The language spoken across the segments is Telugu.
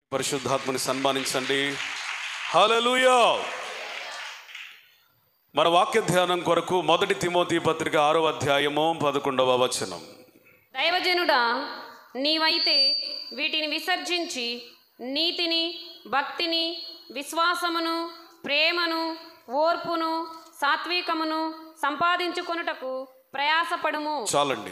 పరిశుద్ధాత్మని సన్మానించండి హల్లెలూయా మన వాక్య ధ్యానం కొరకు మొదటి తిమోతి పత్రిక ఆరో అధ్యాయము పదకొండవ వచనం దైవజనుడా నీవైతే వీటిని విసర్జించి నీతిని భక్తిని విశ్వాసమును ప్రేమను ఓర్పును సాత్వికమును సంపాదించుకొనుటకు ప్రయాసపడుము చాలండి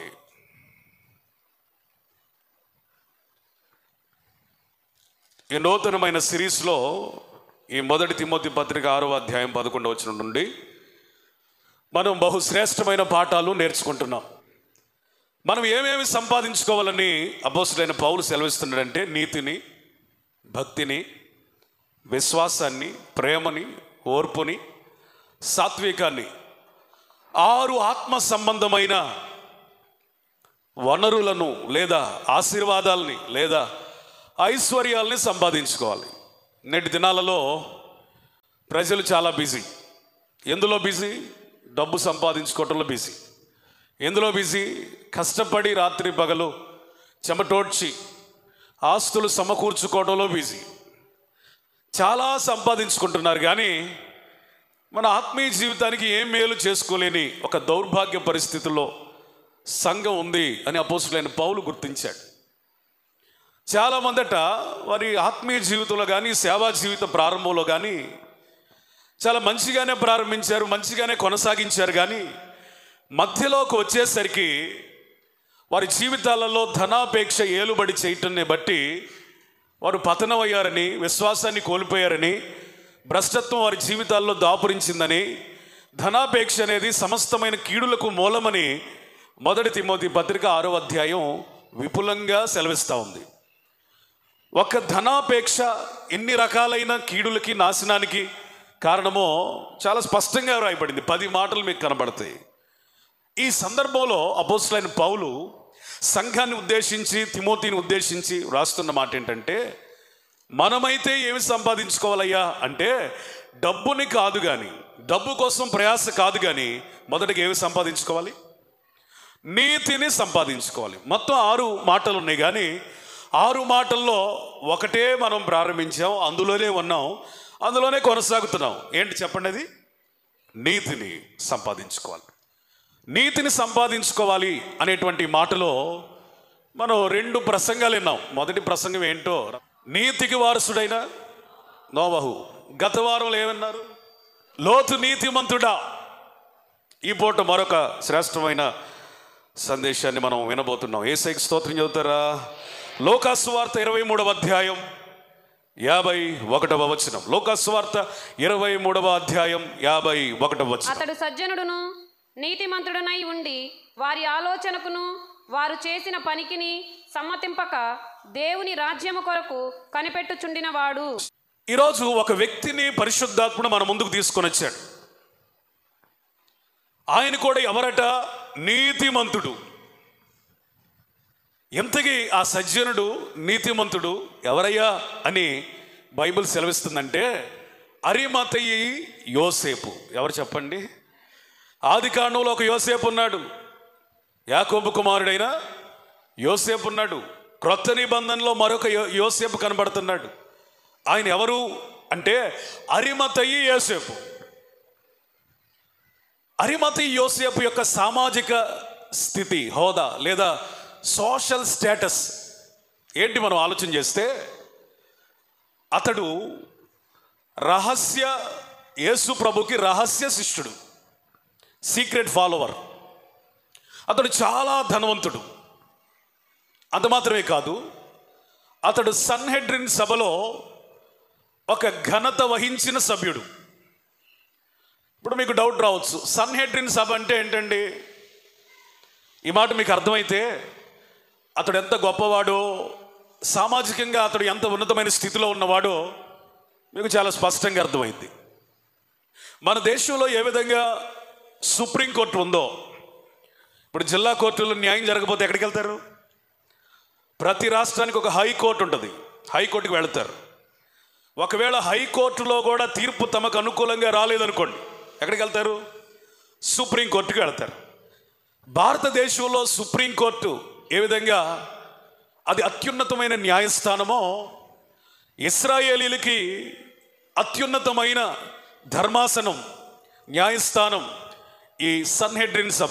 ఈ నూతనమైన సిరీస్లో ఈ మొదటి తిమోతి పత్రిక ఆరో అధ్యాయం పదకొండవ వచనం నుండి మనం బహుశ్రేష్టమైన పాఠాలు నేర్చుకుంటున్నాం మనం ఏమేమి సంపాదించుకోవాలని అపోసులైన పౌలు సెలవిస్తున్నాడంటే నీతిని భక్తిని విశ్వాసాన్ని ప్రేమని ఓర్పుని సాత్వికాన్ని ఆరు ఆత్మ సంబంధమైన వనరులను లేదా ఆశీర్వాదాలని లేదా ఐశ్వర్యాల్ని సంపాదించుకోవాలి నేటి దినాలలో ప్రజలు చాలా బిజీ ఎందులో బిజీ డబ్బు సంపాదించుకోవటంలో బిజీ ఎందులో బిజీ కష్టపడి రాత్రి పగలు చెమటోడ్చి ఆస్తులు సమకూర్చుకోవడంలో బిజీ చాలా సంపాదించుకుంటున్నారు కానీ మన ఆత్మీయ జీవితానికి ఏం మేలు చేసుకోలేని ఒక దౌర్భాగ్య పరిస్థితుల్లో సంఘం ఉంది అని అపోసులైన పౌలు గుర్తించాడు చాలా మందట వారి ఆత్మీయ జీవితంలో కానీ సేవా జీవిత ప్రారంభంలో కానీ చాలా మంచిగానే ప్రారంభించారు మంచిగానే కొనసాగించారు కానీ మధ్యలోకి వచ్చేసరికి వారి జీవితాలలో ధనాపేక్ష ఏలుబడి చేయటాన్ని బట్టి వారు పతనమయ్యారని విశ్వాసాన్ని కోల్పోయారని భ్రష్టత్వం వారి జీవితాల్లో దాపురించిందని ధనాపేక్ష అనేది సమస్తమైన కీడులకు మూలమని మొదటి తిమోతి పత్రిక ఆరో అధ్యాయం విపులంగా సెలవిస్తూ ఉంది ఒక ధనాపేక్ష ఎన్ని రకాలైన కీడులకి నాశనానికి కారణమో చాలా స్పష్టంగా రాయబడింది పది మాటలు మీకు కనబడతాయి ఈ సందర్భంలో అపోస్తులైన పౌలు సంఘాన్ని ఉద్దేశించి తిమోతిని ఉద్దేశించి రాస్తున్న మాట ఏంటంటే మనమైతే ఏమి సంపాదించుకోవాలయ్యా అంటే డబ్బుని కాదు కానీ డబ్బు కోసం ప్రయాస కాదు కానీ మొదటిగా ఏమి సంపాదించుకోవాలి నీతిని సంపాదించుకోవాలి మొత్తం ఆరు మాటలు ఉన్నాయి కానీ ఆరు మాటల్లో ఒకటే మనం ప్రారంభించాం అందులోనే ఉన్నాం అందులోనే కొనసాగుతున్నాం ఏంటి చెప్పండి అది నీతిని సంపాదించుకోవాలి నీతిని సంపాదించుకోవాలి అనేటువంటి మాటలో మనం రెండు ప్రసంగాలు విన్నాం మొదటి ప్రసంగం ఏంటో నీతికి వారసుడైన నోవహు గత వారంలో ఏమన్నారు లోతు నీతిమంతుడా ఈ పూట మరొక శ్రేష్టమైన సందేశాన్ని మనం వినబోతున్నాం ఏ సైకి స్తోత్రం చదువుతారా లోకాసు వార్త ఇరవై మూడవ అధ్యాయం యాభై ఒకటవ వచనం లోకాసు వార్త ఇరవై మూడవ అధ్యాయం యాభై ఒకటవ వచనం అతడు సజ్జనుడును నీతిమంతుడనై ఉండి వారి ఆలోచనకును వారు చేసిన పనికిని సమ్మతింపక దేవుని రాజ్యము కొరకు కనిపెట్టుచుండినవాడు ఈరోజు ఒక వ్యక్తిని పరిశుద్ధాత్ముడు మన ముందుకు తీసుకొని వచ్చాడు ఆయన కూడా ఎవరట నీతిమంతుడు ఎంతకి ఆ సజ్జనుడు నీతిమంతుడు ఎవరయ్యా అని బైబిల్ సెలవిస్తుందంటే అరిమతయి యోసేపు ఎవరు చెప్పండి ఆది కాండంలో ఒక యోసేపు ఉన్నాడు యాకోబు కుమారుడైన యోసేపు ఉన్నాడు క్రొత్త నిబంధనలో మరొక యో- యోసేపు కనబడుతున్నాడు ఆయన ఎవరు అంటే అరిమతయి యోసేపు అరిమతి యోసేపు యొక్క సామాజిక స్థితి హోదా లేదా సోషల్ స్టేటస్ ఏంటి మనం ఆలోచన చేస్తే అతడు రహస్య యేసు ప్రభుకి రహస్య శిష్యుడు సీక్రెట్ ఫాలోవర్ అతడు చాలా ధనవంతుడు అంత మాత్రమే కాదు అతడు సన్హెడ్రిన్ సభలో ఒక ఘనత వహించిన సభ్యుడు ఇప్పుడు మీకు డౌట్ రావచ్చు సన్హెడ్రిన్ సభ అంటే ఏంటండి ఈ మాట మీకు అర్థమైతే అతడు ఎంత గొప్పవాడో సామాజికంగా అతడు ఎంత ఉన్నతమైన స్థితిలో ఉన్నవాడో మీకు చాలా స్పష్టంగా అర్థమైంది మన దేశంలో ఏ విధంగా సుప్రీంకోర్టు ఉందో ఇప్పుడు జిల్లా కోర్టులో న్యాయం జరగకపోతే ఎక్కడికి వెళ్తారు ప్రతి రాష్ట్రానికి ఒక హైకోర్టు ఉంటుంది హైకోర్టుకి వెళ్తారు ఒకవేళ హైకోర్టులో కూడా తీర్పు తమకు అనుకూలంగా రాలేదనుకోండి ఎక్కడికి వెళ్తారు సుప్రీంకోర్టుకి వెళ్తారు భారతదేశంలో సుప్రీంకోర్టు ఏ విధంగా అది అత్యున్నతమైన న్యాయస్థానమో ఇస్రాయేలీలకి అత్యున్నతమైన ధర్మాసనం న్యాయస్థానం ఈ సన్హెడ్రిన్ సభ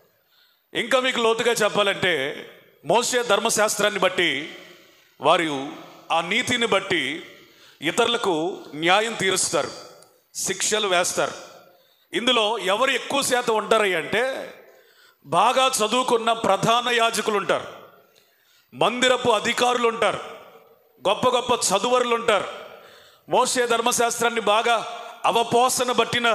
ఇంకా మీకు లోతుగా చెప్పాలంటే మోసే ధర్మశాస్త్రాన్ని బట్టి వారు ఆ నీతిని బట్టి ఇతరులకు న్యాయం తీరుస్తారు శిక్షలు వేస్తారు ఇందులో ఎవరు ఎక్కువ శాతం ఉంటారయ్య అంటే బాగా చదువుకున్న ప్రధాన యాజకులు ఉంటారు మందిరపు అధికారులు ఉంటారు గొప్ప గొప్ప చదువరులు ఉంటారు మోసే ధర్మశాస్త్రాన్ని బాగా అవపోసన బట్టిన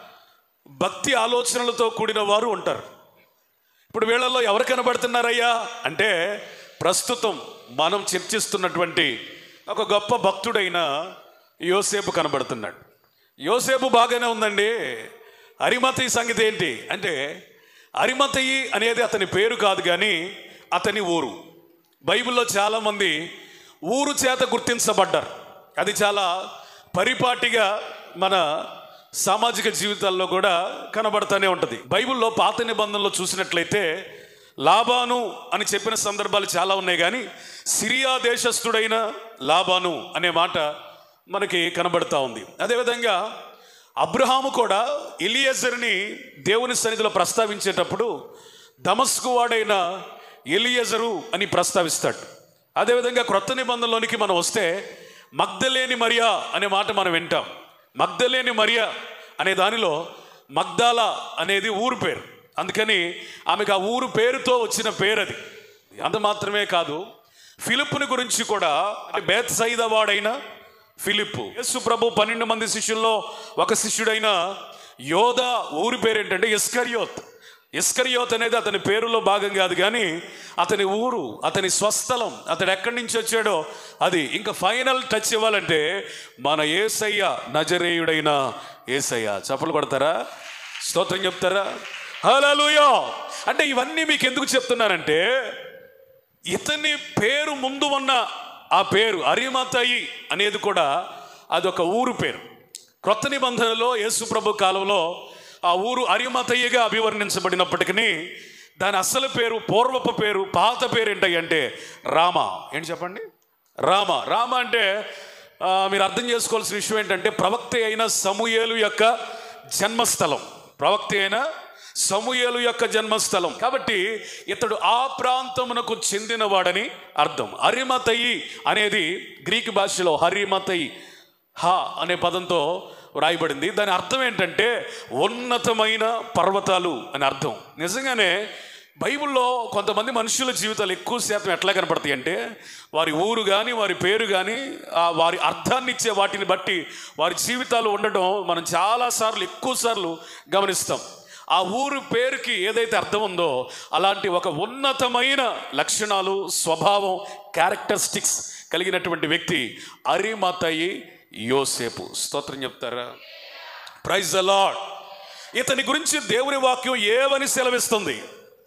భక్తి ఆలోచనలతో కూడిన వారు ఉంటారు ఇప్పుడు వీళ్ళల్లో ఎవరు కనబడుతున్నారయ్యా అంటే ప్రస్తుతం మనం చర్చిస్తున్నటువంటి ఒక గొప్ప భక్తుడైన యోసేపు కనబడుతున్నాడు యోసేపు బాగానే ఉందండి అరిమతయి సంగతి ఏంటి అంటే అరిమతయి అనేది అతని పేరు కాదు కానీ అతని ఊరు బైబిల్లో చాలామంది ఊరు చేత గుర్తించబడ్డారు అది చాలా పరిపాటిగా మన సామాజిక జీవితాల్లో కూడా కనబడుతూనే ఉంటుంది బైబిల్లో పాత నిబంధనలో చూసినట్లయితే లాబాను అని చెప్పిన సందర్భాలు చాలా ఉన్నాయి కానీ సిరియా దేశస్థుడైన లాబాను అనే మాట మనకి కనబడుతూ ఉంది అదేవిధంగా అబ్రహాము కూడా ఇలియజర్ని దేవుని సన్నిధిలో ప్రస్తావించేటప్పుడు దమస్కు వాడైన ఎలియజరు అని ప్రస్తావిస్తాడు అదేవిధంగా క్రొత్త నిబంధనలోనికి మనం వస్తే మగ్ధలేని మరియా అనే మాట మనం వింటాం మగ్ధలేని మరియా అనే దానిలో మగ్దాల అనేది ఊరు పేరు అందుకని ఆమెకు ఆ ఊరు పేరుతో వచ్చిన పేరు అది అంత మాత్రమే కాదు ఫిలిప్పుని గురించి కూడా అంటే బేత్ వాడైన ఫిలిప్పు యేసు ప్రభు పన్నెండు మంది శిష్యుల్లో ఒక శిష్యుడైన యోధ ఊరి పేరు ఏంటంటే ఇస్కరియోత్ ఇస్కరియోత్ అనేది అతని పేరులో భాగం కాదు కానీ అతని ఊరు అతని స్వస్థలం అతడు ఎక్కడి నుంచి వచ్చాడో అది ఇంకా ఫైనల్ టచ్ ఇవ్వాలంటే మన ఏసయ్య నజరేయుడైన ఏసయ్య చప్పలు కొడతారా స్తోత్రం చెప్తారా హలోయో అంటే ఇవన్నీ మీకు ఎందుకు చెప్తున్నానంటే ఇతని పేరు ముందు ఉన్న ఆ పేరు అరిమతయి అనేది కూడా అదొక ఊరు పేరు క్రొత్త నిబంధనలో యేసు ప్రభు కాలంలో ఆ ఊరు అరిమతయ్యగా అభివర్ణించబడినప్పటికీ దాని అసలు పేరు పూర్వపు పేరు పాత పేరు ఏంటి అంటే రామ ఏంటి చెప్పండి రామ రామ అంటే ఆ, మీరు అర్థం చేసుకోవాల్సిన విషయం ఏంటంటే ప్రవక్త అయిన సమూయేలు యొక్క జన్మస్థలం ప్రవక్త అయిన సమూయేలు యొక్క జన్మస్థలం కాబట్టి ఇతడు ఆ ప్రాంతమునకు చెందినవాడని అర్థం హరిమతయి అనేది గ్రీక్ భాషలో హరిమతయి హ అనే పదంతో వ్రాయబడింది దాని అర్థం ఏంటంటే ఉన్నతమైన పర్వతాలు అని అర్థం నిజంగానే బైబిల్లో కొంతమంది మనుషుల జీవితాలు ఎక్కువ శాతం ఎట్లా కనపడతాయి అంటే వారి ఊరు కానీ వారి పేరు కానీ వారి అర్థాన్ని ఇచ్చే వాటిని బట్టి వారి జీవితాలు ఉండడం మనం చాలాసార్లు ఎక్కువ సార్లు గమనిస్తాం ఆ ఊరు పేరుకి ఏదైతే అర్థం ఉందో అలాంటి ఒక ఉన్నతమైన లక్షణాలు స్వభావం క్యారెక్టరిస్టిక్స్ కలిగినటువంటి వ్యక్తి అరిమతయి యోసేపు స్తోత్రం చెప్తారా ప్రైజ్ ద లాడ్ ఇతని గురించి దేవుని వాక్యం ఏవని సెలవిస్తుంది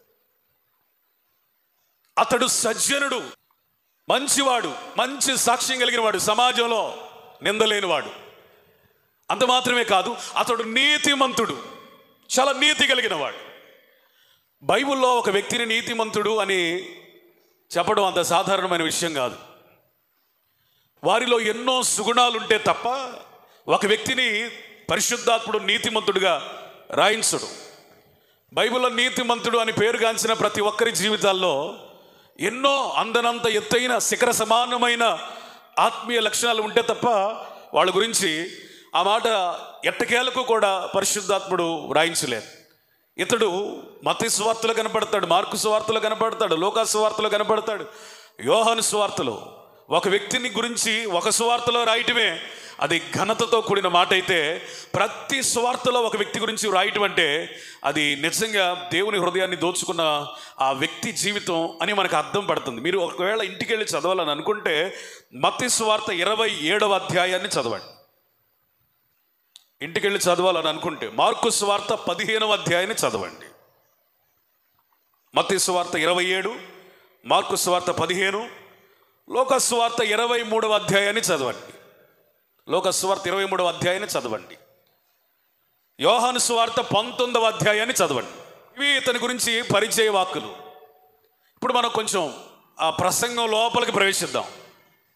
అతడు సజ్జనుడు మంచివాడు మంచి సాక్ష్యం కలిగిన వాడు సమాజంలో నిందలేనివాడు అంత మాత్రమే కాదు అతడు నీతిమంతుడు చాలా నీతి కలిగిన వాడు బైబిల్లో ఒక వ్యక్తిని నీతిమంతుడు అని చెప్పడం అంత సాధారణమైన విషయం కాదు వారిలో ఎన్నో సుగుణాలు ఉంటే తప్ప ఒక వ్యక్తిని పరిశుద్ధాత్ముడు నీతిమంతుడుగా రాయించడు బైబిల్లో నీతిమంతుడు అని పేరుగాంచిన ప్రతి ఒక్కరి జీవితాల్లో ఎన్నో అందనంత ఎత్తైన శిఖర సమానమైన ఆత్మీయ లక్షణాలు ఉంటే తప్ప వాళ్ళ గురించి ఆ మాట ఎట్టకేలకు కూడా పరిశుద్ధాత్ముడు వ్రాయించలేదు ఇతడు మతి సువార్తలు కనపడతాడు మార్కు సువార్తలు కనపడతాడు లోకా సువార్తలు కనపడతాడు యోహాను సువార్తలు ఒక వ్యక్తిని గురించి ఒక సువార్తలో రాయటమే అది ఘనతతో కూడిన మాట అయితే ప్రతి సువార్తలో ఒక వ్యక్తి గురించి రాయటం అంటే అది నిజంగా దేవుని హృదయాన్ని దోచుకున్న ఆ వ్యక్తి జీవితం అని మనకు అర్థం పడుతుంది మీరు ఒకవేళ ఇంటికి వెళ్ళి చదవాలని అనుకుంటే మత్తి సువార్త ఇరవై ఏడవ అధ్యాయాన్ని చదవండి ఇంటికి వెళ్ళి చదవాలని అనుకుంటే మార్కు సువార్త పదిహేనవ అధ్యాయాన్ని చదవండి మత్తి సువార్త ఇరవై ఏడు మార్కు సువార్త పదిహేను లోక సువార్త ఇరవై మూడవ అధ్యాయాన్ని చదవండి లోక సువార్త ఇరవై మూడవ అధ్యాయాన్ని చదవండి యోహాను సువార్త పంతొమ్మిదవ అధ్యాయాన్ని చదవండి ఇవి ఇతని గురించి పరిచయ వాక్కులు ఇప్పుడు మనం కొంచెం ఆ ప్రసంగం లోపలికి ప్రవేశిద్దాం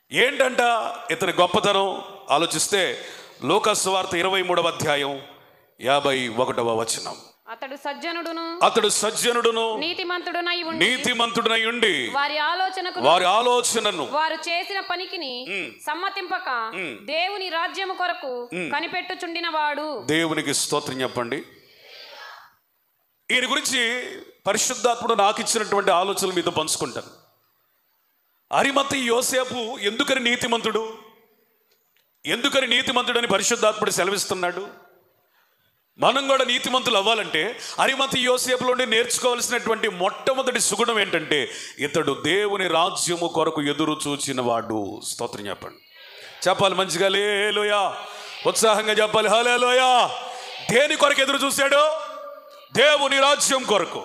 ఏంటంట ఇతని గొప్పతనం ఆలోచిస్తే లోకస్ వార్త ఇరవై మూడవ అధ్యాయం యాభై ఒకటవ వచనం అతడు సజ్జనుడును అతడు సజ్జనుడును నీతిమంతుడునై ఉండి నీతిమంతుడై ఉండి వారి ఆలోచనకు వారి ఆలోచనను వారు చేసిన పనికిని సమ్మతింపక దేవుని రాజ్యము కొరకు కనిపెట్టుచుండిన వాడు దేవునికి స్తోత్రం చెప్పండి ఈయన గురించి పరిశుద్ధాత్ముడు నాకు ఇచ్చినటువంటి ఆలోచనలు మీతో పంచుకుంటాను అరిమతి యోసేపు ఎందుకని నీతిమంతుడు ఎందుకని నీతిమంతుడని పరిశుద్ధాత్ముడు సెలవిస్తున్నాడు మనం కూడా నీతిమంతులు అవ్వాలంటే అరిమతి యోసేపులోనే నేర్చుకోవాల్సినటువంటి మొట్టమొదటి సుగుణం ఏంటంటే ఇతడు దేవుని రాజ్యము కొరకు ఎదురు చూచిన వాడు స్తోత్రం చెప్పండి చెప్పాలి మంచిగా లేలోయా ఉత్సాహంగా చెప్పాలి హలేలోయా దేని కొరకు ఎదురు చూశాడు దేవుని రాజ్యం కొరకు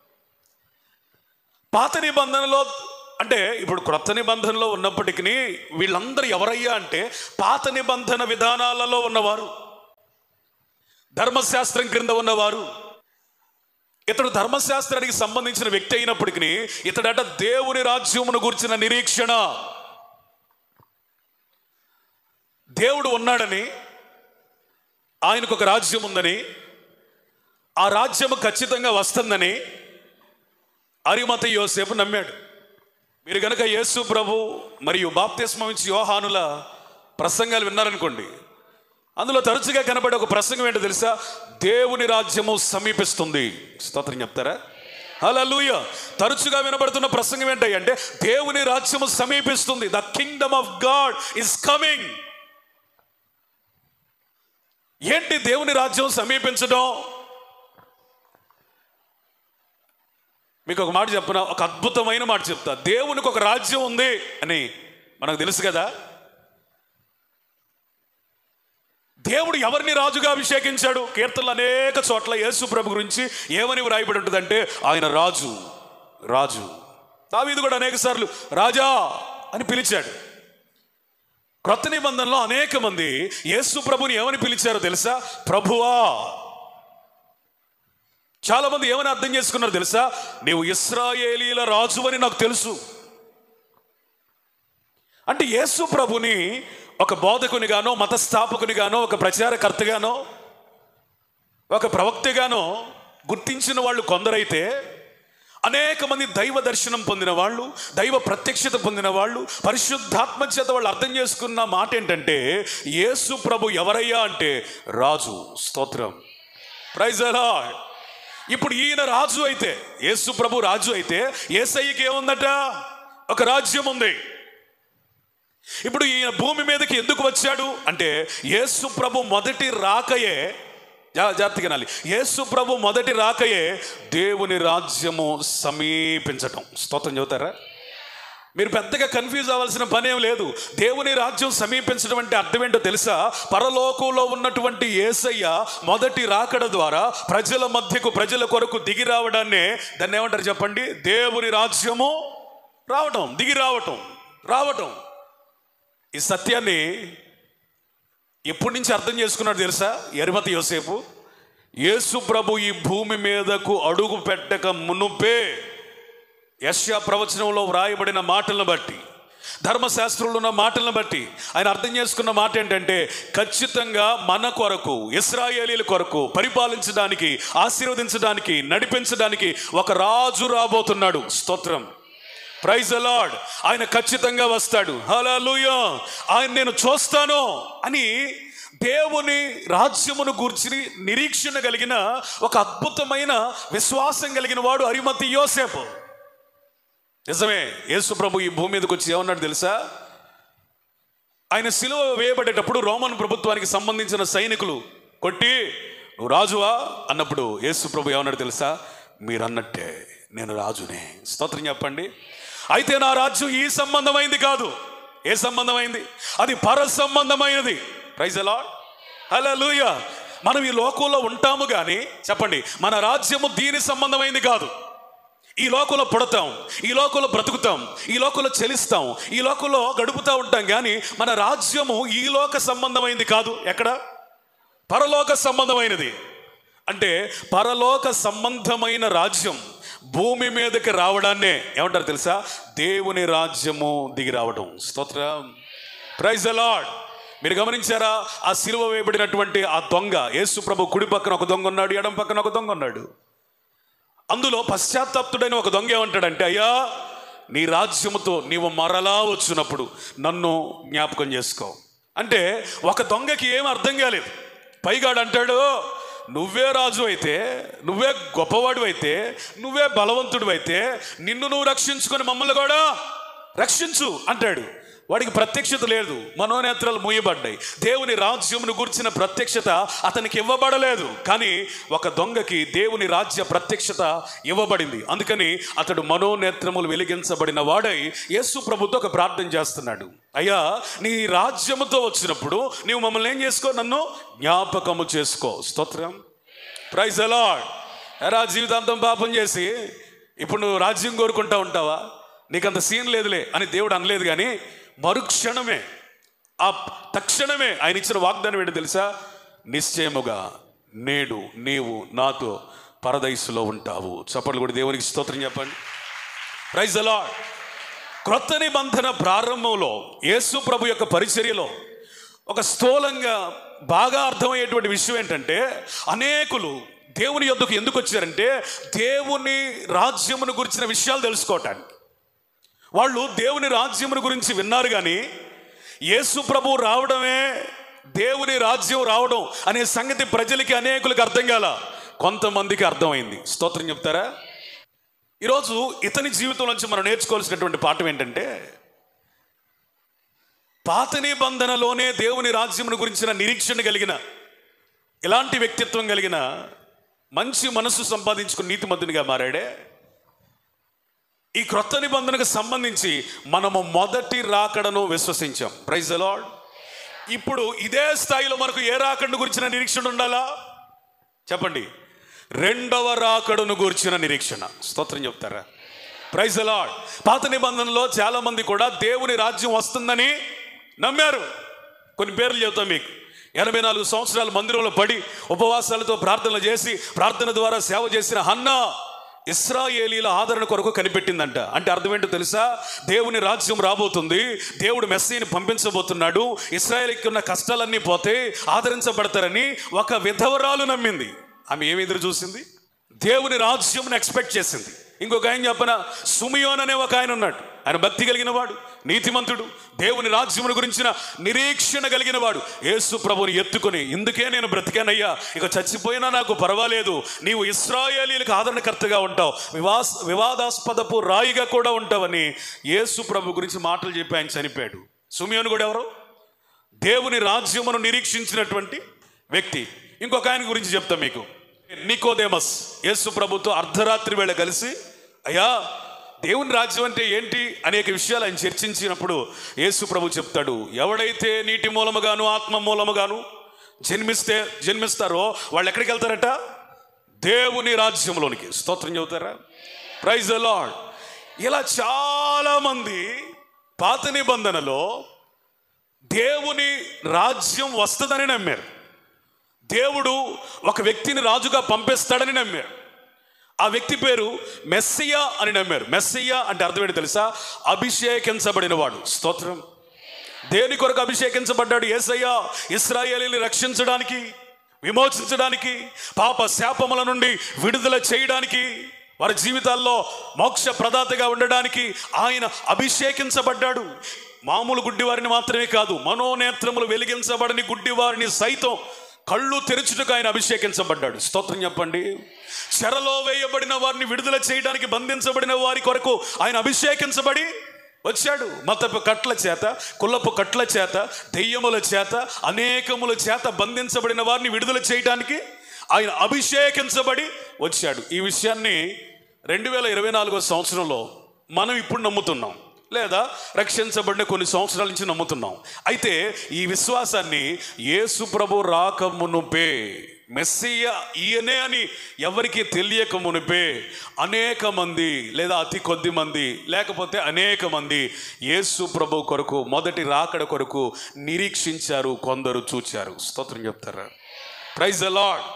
పాత నిబంధనలో అంటే ఇప్పుడు క్రొత్త నిబంధనలో ఉన్నప్పటికీ వీళ్ళందరూ ఎవరయ్యా అంటే పాత నిబంధన విధానాలలో ఉన్నవారు ధర్మశాస్త్రం క్రింద ఉన్నవారు ఇతడు ధర్మశాస్త్రానికి సంబంధించిన వ్యక్తి అయినప్పటికీ ఇతడట దేవుని రాజ్యమును గురించిన నిరీక్షణ దేవుడు ఉన్నాడని ఆయనకు ఒక రాజ్యం ఉందని ఆ రాజ్యము ఖచ్చితంగా వస్తుందని అరిమత యోసేపు నమ్మాడు మీరు గనక యేసు ప్రభు మరియు బాప్తిస్మం ఇచ్చి యోహానుల ప్రసంగాలు విన్నారనుకోండి అందులో తరచుగా కనబడే ఒక ప్రసంగం ఏంటో తెలుసా దేవుని రాజ్యము సమీపిస్తుంది స్తోత్రం చెప్తారా హల్లెలూయా తరచుగా వినబడుతున్న ప్రసంగం ఏంటంటే దేవుని రాజ్యము సమీపిస్తుంది the kingdom of God is coming ఏంటి దేవుని రాజ్యం సమీపించడం మీకు ఒక మాట చెప్పిన ఒక అద్భుతమైన మాట చెప్తా దేవునికి ఒక రాజ్యం ఉంది అని మనకు తెలుసు కదా దేవుడు ఎవరిని రాజుగా అభిషేకించాడు కీర్తనలు అనేక చోట్ల యేసు ప్రభు గురించి ఏమని వ్రాయబడి ఉంటుందంటే ఆయన రాజు రాజు దావీదు కూడా అనేక సార్లు రాజా అని పిలిచాడు క్రొత్త నిబంధనలో అనేక మంది యేసు ప్రభుని ఏమని పిలిచారో తెలుసా ప్రభువా చాలా మంది ఏమని అర్థం చేసుకున్నారు తెలుసా నీవు ఇస్రాయేలీల రాజు అని నాకు తెలుసు అంటే యేసు ప్రభుని ఒక బోధకునిగానో మతస్థాపకునిగానో ఒక ప్రచారకర్తగానో ఒక ప్రవక్తగానో గుర్తించిన వాళ్ళు కొందరైతే అనేక మంది దైవ దర్శనం పొందిన వాళ్ళు దైవ ప్రత్యక్షత పొందిన వాళ్ళు పరిశుద్ధాత్మ చేత వాళ్ళు అర్థం చేసుకున్న మాట ఏంటంటే యేసు ప్రభు ఎవరయ్యా అంటే రాజు స్తోత్రం ప్రైజ్ అలా ఇప్పుడు ఈయన రాజు అయితే యేసు ప్రభు రాజు అయితే ఏసయ్యకి ఏముందట ఒక రాజ్యం ఉంది ఇప్పుడు ఈయన భూమి మీదకి ఎందుకు వచ్చాడు అంటే యేసు ప్రభు మొదటి రాకయే జా- జాగ్రత్తగా వినాలి యేసు ప్రభు మొదటి రాకయే దేవుని రాజ్యము సమీపించటం స్తోత్రం చెబుతారా మీరు పెద్దగా కన్ఫ్యూజ్ అవ్వాల్సిన పనేం లేదు దేవుని రాజ్యం సమీపించడం అంటే అర్థం ఏంటో తెలుసా పరలోకంలో ఉన్నటువంటి ఏసయ్య మొదటి రాకడ ద్వారా ప్రజల మధ్యకు ప్రజల కొరకు దిగి రావడాన్నే దాన్ని ఏమంటారు చెప్పండి దేవుని రాజ్యము రావటం దిగి రావటం రావటం ఈ సత్యాన్ని ఎప్పటి నుంచి అర్థం చేసుకున్నాడు తెలుసా ఎరిమతి యోసేపు యేసు ప్రభు ఈ భూమి మీదకు అడుగు పెట్టక మునుపే యశ్యా ప్రవచనంలో వ్రాయబడిన మాటలను బట్టి ధర్మశాస్త్రంలో ఉన్న మాటలను బట్టి ఆయన అర్థం చేసుకున్న మాట ఏంటంటే ఖచ్చితంగా మన కొరకు ఇస్రాయేలీల కొరకు పరిపాలించడానికి ఆశీర్వదించడానికి నడిపించడానికి ఒక రాజు రాబోతున్నాడు స్తోత్రం ప్రైజ్ అలాడ్ ఆయన ఖచ్చితంగా వస్తాడు హల్లెలూయా ఆయన నేను చూస్తాను అని దేవుని రాజ్యమును గూర్చి నిరీక్షణ కలిగిన ఒక అద్భుతమైన విశ్వాసం కలిగిన వాడు అరిమతి యోసేపు నిజమే యేసు ప్రభు ఈ భూమి మీదకి వచ్చి ఏమన్నాడు తెలుసా ఆయన సిలువ వేయబడేటప్పుడు రోమన్ ప్రభుత్వానికి సంబంధించిన సైనికులు కొట్టి నువ్వు రాజువా అన్నప్పుడు యేసు ప్రభు ఏమన్నాడు తెలుసా మీరు అన్నట్టే నేను రాజునే స్తోత్రం చెప్పండి అయితే నా రాజ్యం ఈ సంబంధమైంది కాదు ఏ సంబంధమైంది అది పర సంబంధమైనది ప్రైజ్ ఎలా హల్లెలూయా మనం ఈ లోకంలో ఉంటాము కానీ చెప్పండి మన రాజ్యము దీని సంబంధమైంది కాదు ఈ లోకంలో పుడతాం ఈ లోకంలో బ్రతుకుతాం ఈ లోకంలో చెలిస్తాం ఈ లోకంలో గడుపుతూ ఉంటాం కానీ మన రాజ్యము ఈ లోక సంబంధమైంది కాదు ఎక్కడ పరలోక సంబంధమైనది అంటే పరలోక సంబంధమైన రాజ్యం భూమి మీదకి రావడాన్నే ఏమంటారు తెలుసా దేవుని రాజ్యము దిగి రావడం స్తోత్రం ప్రైజ్ అలాడ్ మీరు గమనించారా ఆ సిలువ వేయబడినటువంటి ఆ దొంగ యేసు ప్రభు కుడి పక్కన ఒక దొంగ ఉన్నాడు ఎడం పక్కన ఒక దొంగ ఉన్నాడు అందులో పశ్చాత్తాప్తుడైన ఒక దొంగ ఏమంటాడంటే అయ్యా నీ రాజ్యముతో నీవు మరలా వచ్చినప్పుడు నన్ను జ్ఞాపకం చేసుకో అంటే ఒక దొంగకి ఏం అర్థం కాలేదు పైగాడు అంటాడు నువ్వే రాజు అయితే నువ్వే గొప్పవాడు అయితే నువ్వే బలవంతుడు అయితే నిన్ను నువ్వు రక్షించుకొని మమ్మల్ని కూడా రక్షించు అంటాడు వాడికి ప్రత్యక్షత లేదు మనోనేత్రాలు మూయబడ్డాయి దేవుని రాజ్యమును గుర్చిన ప్రత్యక్షత అతనికి ఇవ్వబడలేదు కానీ ఒక దొంగకి దేవుని రాజ్య ప్రత్యక్షత ఇవ్వబడింది అందుకని అతడు మనోనేత్రములు వెలిగించబడిన వాడై యేసు ప్రభుతో ఒక ప్రార్థన చేస్తున్నాడు అయ్యా నీ రాజ్యముతో వచ్చినప్పుడు నీవు మమ్మల్ని ఏం చేసుకో నన్ను జ్ఞాపకము చేసుకో స్తోత్రం ప్రైజ్ అలాడ్ ఎరా జీవితాంతం పాపం చేసి ఇప్పుడు నువ్వు రాజ్యం కోరుకుంటా ఉంటావా నీకంత సీన్ లేదులే అని దేవుడు అనలేదు కానీ మరుక్షణమే ఆ తక్షణమే ఆయన ఇచ్చిన వాగ్దానం ఏంటో తెలుసా నిశ్చయముగా నేడు నీవు నాతో పరదైసులో ఉంటావు చప్పట్లు కూడా దేవునికి స్తోత్రం చెప్పండి ప్రైజ్ అలాడ్ క్రొత్త నిబంధన ప్రారంభంలో యేసు ప్రభు యొక్క పరిచర్యలో ఒక స్థూలంగా బాగా అర్థమయ్యేటువంటి విషయం ఏంటంటే అనేకులు దేవుని యొద్దకు ఎందుకు వచ్చారంటే దేవుని రాజ్యమును గురించిన విషయాలు తెలుసుకోవటానికి వాళ్ళు దేవుని రాజ్యమును గురించి విన్నారు కానీ యేసు ప్రభు రావడమే దేవుని రాజ్యం రావడం అనే సంగతి ప్రజలకి అనేకులకు అర్థం కాల కొంతమందికి అర్థమైంది స్తోత్రం చెప్తారా ఈరోజు ఇతని జీవితం నుంచి మనం నేర్చుకోవాల్సినటువంటి పాఠం ఏంటంటే పాత నిబంధనలోనే దేవుని రాజ్యమును గురించిన నిరీక్షణ కలిగిన ఇలాంటి వ్యక్తిత్వం కలిగిన మంచి మనసు సంపాదించుకుని నీతిమంతునిగా మారాడే ఈ క్రొత్త నిబంధనకు సంబంధించి మనము మొదటి రాకడను విశ్వసించాం ప్రైజ్ అలాడ్ ఇప్పుడు ఇదే స్థాయిలో మనకు ఏ రాకడను గురించిన నిరీక్షణ ఉండాలా చెప్పండి రెండవ రాకడను గురించిన నిరీక్షణ స్తోత్రం చెప్తారా ప్రైజ్ అలాడ్ పాత నిబంధనలో చాలా మంది కూడా దేవుని రాజ్యం వస్తుందని నమ్మారు కొన్ని పేర్లు చెబుతాం మీకు ఎనభై నాలుగు సంవత్సరాలు మందిరంలో పడి ఉపవాసాలతో ప్రార్థనలు చేసి ప్రార్థన ద్వారా సేవ చేసిన హన్నా ఇస్రాయేలీల ఆదరణ కొరకు కనిపెట్టిందంట అంటే అర్థం ఏంటో తెలుసా దేవుని రాజ్యం రాబోతుంది దేవుడు మెస్సీని పంపించబోతున్నాడు ఇస్రాయేల్కి ఉన్న కష్టాలన్నీ పోతే ఆదరించబడతారని ఒక విధవరాలు నమ్మింది ఆమె ఏమి ఎదురు చూసింది దేవుని రాజ్యం ఎక్స్పెక్ట్ చేసింది ఇంకొక ఆయన చెప్పన సుమియోన్ అనే ఒక ఆయన ఉన్నాడు ఆయన భక్తి కలిగిన వాడు నీతిమంతుడు దేవుని రాజ్యమును గురించిన నిరీక్షణ కలిగిన వాడు యేసు ప్రభుని ఎత్తుకొని ఇందుకే నేను బ్రతికానయ్యా ఇక చచ్చిపోయినా నాకు పర్వాలేదు నీవు ఇస్రాయేలీలకు ఆదరణకర్తగా ఉంటావు వివాస్ వివాదాస్పదపు రాయిగా కూడా ఉంటావని యేసు ప్రభు గురించి మాటలు చెప్పి ఆయన చనిపోయాడు సుమియోన్ కూడా ఎవరు దేవుని రాజ్యమును నిరీక్షించినటువంటి వ్యక్తి ఇంకొక ఆయన గురించి చెప్తా మీకు నికోదేమస్ యేసు ప్రభుతో అర్ధరాత్రి వేళ కలిసి అయ్యా దేవుని రాజ్యం అంటే ఏంటి అనేక విషయాలు ఆయన చర్చించినప్పుడు యేసు ప్రభు చెప్తాడు ఎవడైతే నీటి మూలముగాను ఆత్మ మూలముగాను జన్మిస్తే జన్మిస్తారో వాళ్ళు ఎక్కడికి వెళ్తారట దేవుని రాజ్యంలోనికి స్తోత్రం చెబుతారా ప్రైజ్ లార్డ్ ఇలా చాలా మంది పాత నిబంధనలో దేవుని రాజ్యం వస్తుందని నమ్మారు దేవుడు ఒక వ్యక్తిని రాజుగా పంపిస్తాడని నమ్మారు ఆ వ్యక్తి పేరు మెస్సియా అని నమ్మారు మెస్సియా అంటే అర్థమేంటి తెలుసా అభిషేకించబడిన వాడు స్తోత్రం దేని కొరకు అభిషేకించబడ్డాడు ఏసయ్యా ఇస్రాయేలీని రక్షించడానికి విమోచించడానికి పాప శాపముల నుండి విడుదల చేయడానికి వారి జీవితాల్లో మోక్ష ప్రదాతగా ఉండడానికి ఆయన అభిషేకించబడ్డాడు మామూలు గుడ్డివారిని మాత్రమే కాదు మనోనేత్రములు వెలిగించబడని గుడ్డివారిని సైతం కళ్ళు తెరుచుటకు ఆయన అభిషేకించబడ్డాడు స్తోత్రం చెప్పండి చెరలో వేయబడిన వారిని విడుదల చేయడానికి బంధించబడిన వారి కొరకు ఆయన అభిషేకించబడి వచ్చాడు మతపు కట్ల చేత కుల్లపు కట్ల చేత దెయ్యముల చేత అనేకముల చేత బంధించబడిన వారిని విడుదల చేయడానికి ఆయన అభిషేకించబడి వచ్చాడు ఈ విషయాన్ని రెండు వేల ఇరవై నాలుగో సంవత్సరంలో మనం ఇప్పుడు నమ్ముతున్నాం లేదా రక్షించబడిన కొన్ని సంవత్సరాల నుంచి నమ్ముతున్నాం అయితే ఈ విశ్వాసాన్ని యేసు ప్రభు రాక మునుపే మెస్సియ ఈయనే అని ఎవరికి తెలియక మునిపే అనేక మంది లేదా అతి కొద్ది మంది లేకపోతే అనేక మంది యేసు ప్రభు కొరకు మొదటి రాకడ కొరకు నిరీక్షించారు కొందరు చూచారు స్తోత్రం చెప్తారా ప్రైజ్ అలాడ్